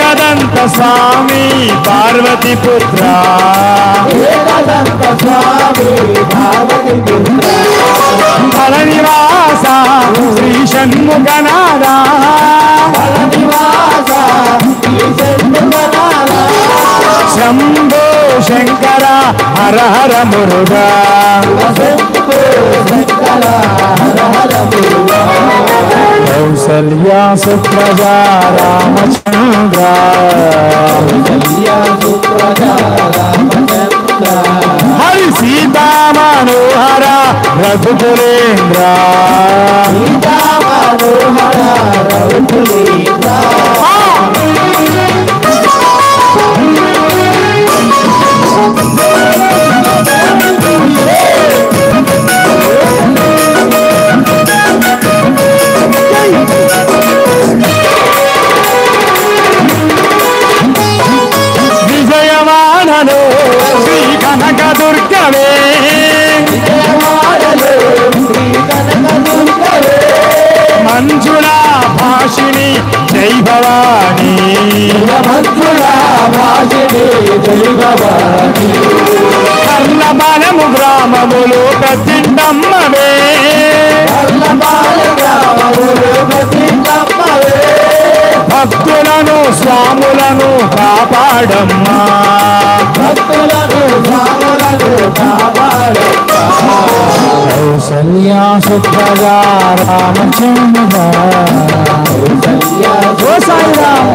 ఏకదంత స్వామి పార్వతి పుత్ర ఏకదంత స్వామి పార్వతి పుత్ర ఫలనివాస శ్రీ షణ్ముఖనాథ నివాస ఈ చెందుగనాల శంభో శంకర హర హర మురుగా శంభో శంకర హర హర మురుగా కౌసల్యా సుప్రజా రామచంద్ర కళ్యా సుప్రజా రామచంద్ర హరి సీతా మనోహర రఘుకులేంద్ర సీతా మనోహర రఘుకులీంద్ర విజయవాడలో శ్రీ కనక దుర్గవే దేవాలయో శ్రీ కనకదుర్గవే మంజుళ భాషిణి జై భవానీ మంత్రుల భాషిణి జై భవాని కర్ణబలము గ్రామములు ప్రతిండమ్మవే కర్ణపాల గ్రామములు ప్రతిష్టమ్మవే భక్తులను స్వాములను కాపాడమ్మా భక్తులను స్వాములను కాపాడమ్మ. కౌసల్యా సుప్రజా రామచంద్ర కళ్యా ఓ సాయిరామ్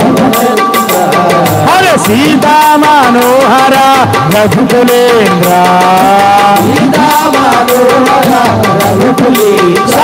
హర సీతా మనోహర రఘుకులేంద్ర సీతా మనోహర రఘుకులీంద్ర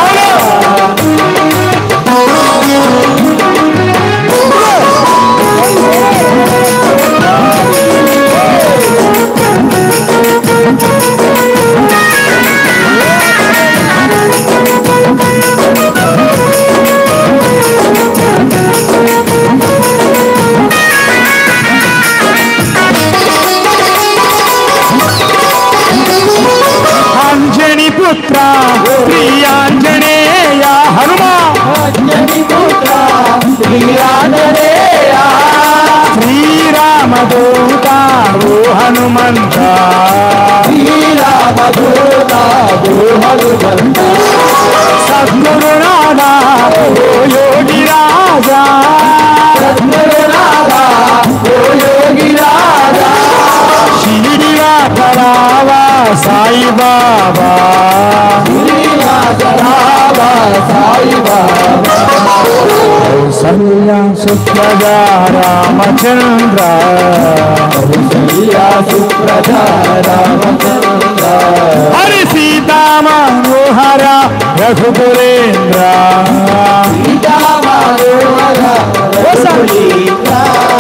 అంజని పుత్ర ప్రియాంజనేయ హనుమా అంజని పుత్ర శ్రీరాజనేయ శ్రీరామదూత ఓ హనుమంత శ్రీరామదూత హనుమంత సద్గురునాథ ఓ యోగి రాజా సద్గురునాథ ఓ యోగి రాజా షిరిడివా కరావా సాయి బాబా శ్రీరాజరామ సాయి బాబా కౌసల్య సుప్రజా రామచంద్ర కౌసల్యా సుప్రజా రామచంద్ర హరి సీతా మనోహర రఘుకులేంద్ర సీతా మనోహర రఘుకులీంద్ర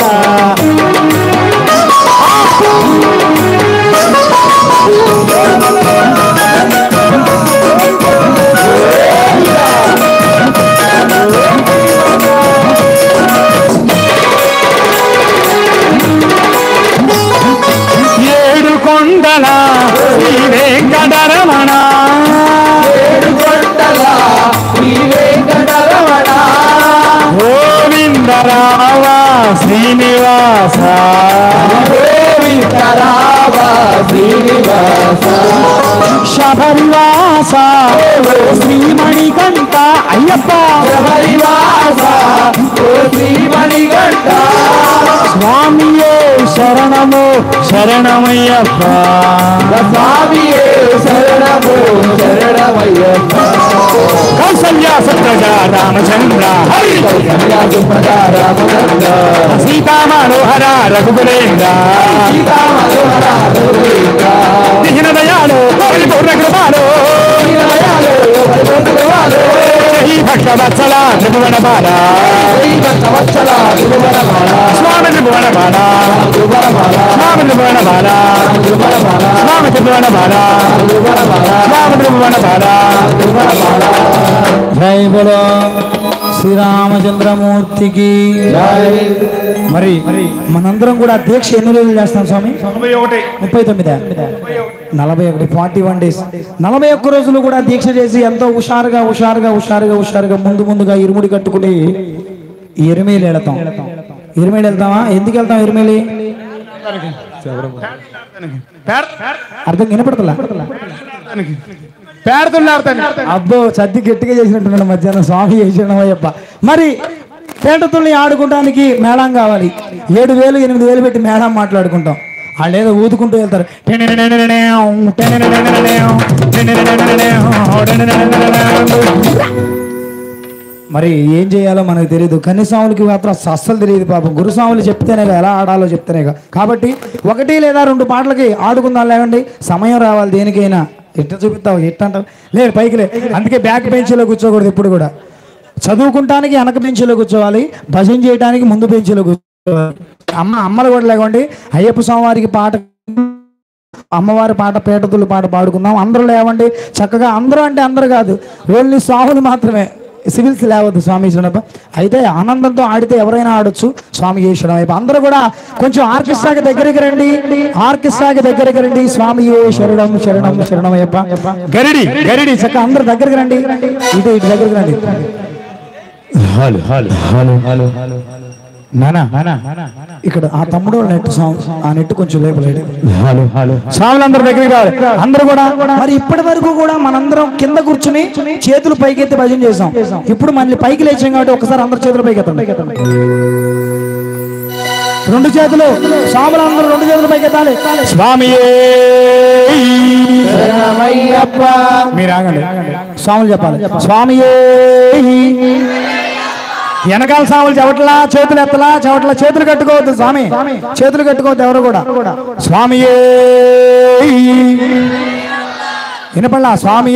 ఏడు కొండల శ్రీ వెంకటరమణ ఏడుకొండల శ్రీ వెంకటరమణ గోవిందరావ శ్రీనివాస గోవిందరామ శ్రీనివాస శబరివాస శ్రీమణికంఠ అయ్యప్ప హరివాస ఓ శ్రీమణిగంట స్వామియే శరణము శరణమయ్యప్ప స్వామియే శరణము శరణమయ్యప్ప కౌసల్య సత్రజ రామచంద్ర హరి కళ్యాణ ప్రజా రామచంద్ర సీతా మనోహర రఘుకులేంద్ర సీతా మనోహర రఘువీర దిహిన దయాలు పరిపూర్ణ కృపాలు దీనదయాళు పరిపూర్ణవాడు ఈ భక్త వత్సల త్రిభువన బాల దైవ సంవత్సర గురువరమాల స్వామి త్రిభువన బాల గురువరమాల స్వామి త్రిభువన బాల గురువరమాల స్వామి త్రిభువన బాల గురువరమాల స్వామి త్రిభువన బాల గురువరమాల జై బలో శ్రీరామచంద్రమూర్తికి మరి మనందరం కూడా దీక్ష ఎన్ని రోజులు చేస్తాం స్వామి ముప్పై తొమ్మిది నలభై ఒకటి ఫార్టీ వన్ డేస్ నలభై ఒక్క రోజులు కూడా దీక్ష చేసి ఎంతో హుషారుగా హుషారుగా హుషారుగా హుషారుగా ముందు ముందుగా ఇరుముడి కట్టుకుని ఎరిమేలు వెళతాం ఎరిమేలి వెళ్తామా ఎందుకు వెళ్తాం ఎరిమేలి అర్థం వినపడతలా పేడతున్నారు అబ్బో సర్ది గట్టిగా చేసినట్టున్నాడు మధ్యాహ్నం స్వామి చేసిన అయ్యప్ప మరి పేటతుల్ని ఆడుకోవడానికి మేళం కావాలి ఏడు వేలు ఎనిమిది వేలు పెట్టి మేళం మాట్లాడుకుంటాం వాళ్ళు ఏదో ఊదుకుంటూ వెళ్తారు మరి ఏం చేయాలో మనకు తెలియదు కన్నిస్వాములకి మాత్రం అస- అస్సలు తెలియదు పాపం గురుస్వాములు చెప్తేనే కదా, ఎలా ఆడాలో చెప్తేనే కదా. కాబట్టి ఒకటి లేదా రెండు పాటలకి ఆడుకుందాం లేవండి సమయం రావాలి దేనికైనా ఎట్ట చూపిస్తావు ఎట్ట అంటావు లేదు పైకి లే అందుకే బ్యాక్ బెంచ్లో కూర్చోకూడదు ఇప్పుడు కూడా చదువుకుంటానికి వెనక బెంచ్లో కూర్చోవాలి భజన చేయడానికి ముందు బెంచ్లో కూర్చోవాలి అమ్మ అమ్మలు కూడా లేకండి అయ్యప్ప స్వామివారికి పాట అమ్మవారి పాట పేటతులు పాట పాడుకుందాం అందరూ లేవండి చక్కగా అందరూ అంటే అందరూ కాదు ఓన్లీ స్వాములు మాత్రమే సివిల్స్ లేవద్దు స్వామి ఈశ్వరప్ప అయితే ఆనందంతో ఆడితే ఎవరైనా ఆడొచ్చు స్వామి ఈశ్వరయ్యప్ప అందరూ కూడా కొంచెం ఆర్కెస్ట్రాకి దగ్గరికి రండి ఆర్కెస్ట్రాకి దగ్గరికి రండి స్వామి శరణం శరణం శరణం అయ్యప్ప గరిడి గరిడి చక్క అందరు దగ్గరికి రండి ఇటు ఇటు దగ్గరికి రండి నానా ఇక్కడ ఆ తమ్ముడు నెట్ సాంగ్ ఆ నెట్ కొంచెం లేపలేడు స్వాములందరూ దగ్గరికి రావాలి అందరూ కూడా మరి ఇప్పటి వరకు కూడా మనందరం కింద కూర్చుని చేతులు పైకెత్తి భజన చేసాం ఇప్పుడు మళ్ళీ పైకి లేచాం కాబట్టి ఒకసారి అందరు చేతులు పైకి ఎత్తండి రెండు చేతులు స్వాములందరూ రెండు చేతులు పైకి ఎత్తాలి స్వామి మీరు ఆగండి స్వాములు చెప్పాలి స్వామి వెనకాల సాములు చెవట్లా చేతులు ఎత్తలా చెవట్లా చేతులు కట్టుకోవద్దు స్వామి చేతులు కట్టుకోవద్దు ఎవరు కూడా స్వామి వినపడలా స్వామి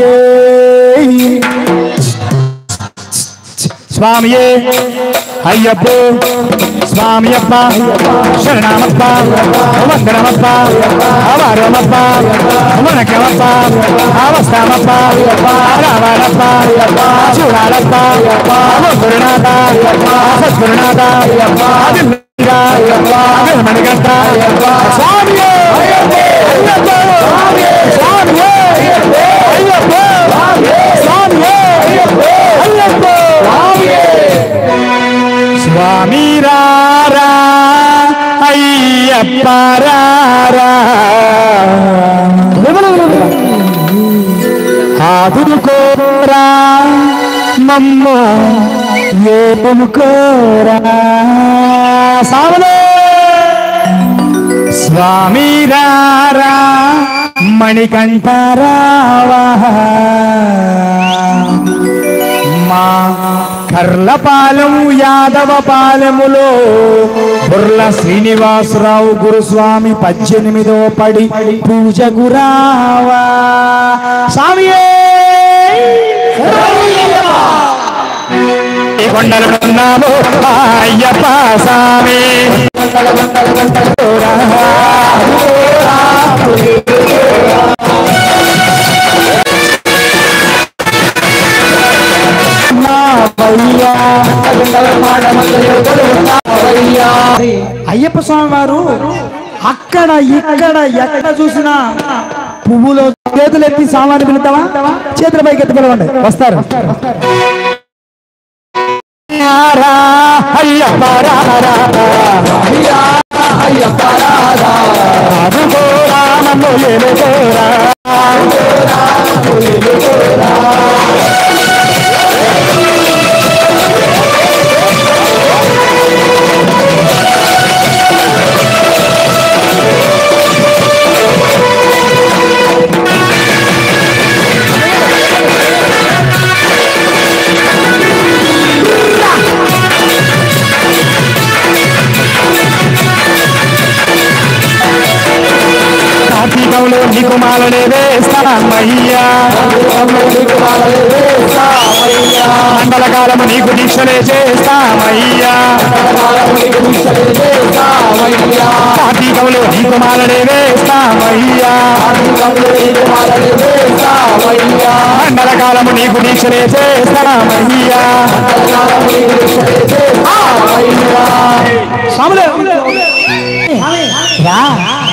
స్వామియే అయ్యప్ప స్వామియప్ప శరణమప్ప వందనమప్ప అవారమప్ప వనకమప్ప అవస్థామప్ప రావాలప్ప చూడాలప్ప గురునాథ సద్గురునాథ మణిగంట స్వామియే అయ్యప్ప స్వామియే అయ్యప్ప స్వామియే అయ్యప్ప స్వామి రారా అయ్యప్ప రారా ఆదుకోరా మమ్మ ఏపుకోరా సావలే స్వామి రారా మణికంఠరావా మా కర్లపాలెం యాదవ పాలెములో బుర్ల శ్రీనివాసరావు గురుస్వామి పద్దెనిమిదో పడి పూజ గురావా స్వామియే ఈ కొండలు ఉన్నాము అయ్యప్ప స్వామి అయ్యప్ప స్వామి వారు అక్కడ ఇక్కడ ఎక్కడ చూసినా పువ్వులో చేతులు ఎత్తి సామాను పిలుతావా చేతుల పైకి ఎత్తి పిలవండి వస్తారు రా, అయ్యప్ప రా, రా, రా. అదుగోరా, నన్ను ఏలుకోరా. కార్తీకంలో నీకు మాలనే వేస్తామయ్యా మండలకాలము నీకు దీక్షలే చేస్తామయ్యా కార్తీకంలో నీకు మాలనే వేస్తామయ్యా మండలకాలము నీకు దీక్షలే చేస్తామయ్యా స్వాములు రా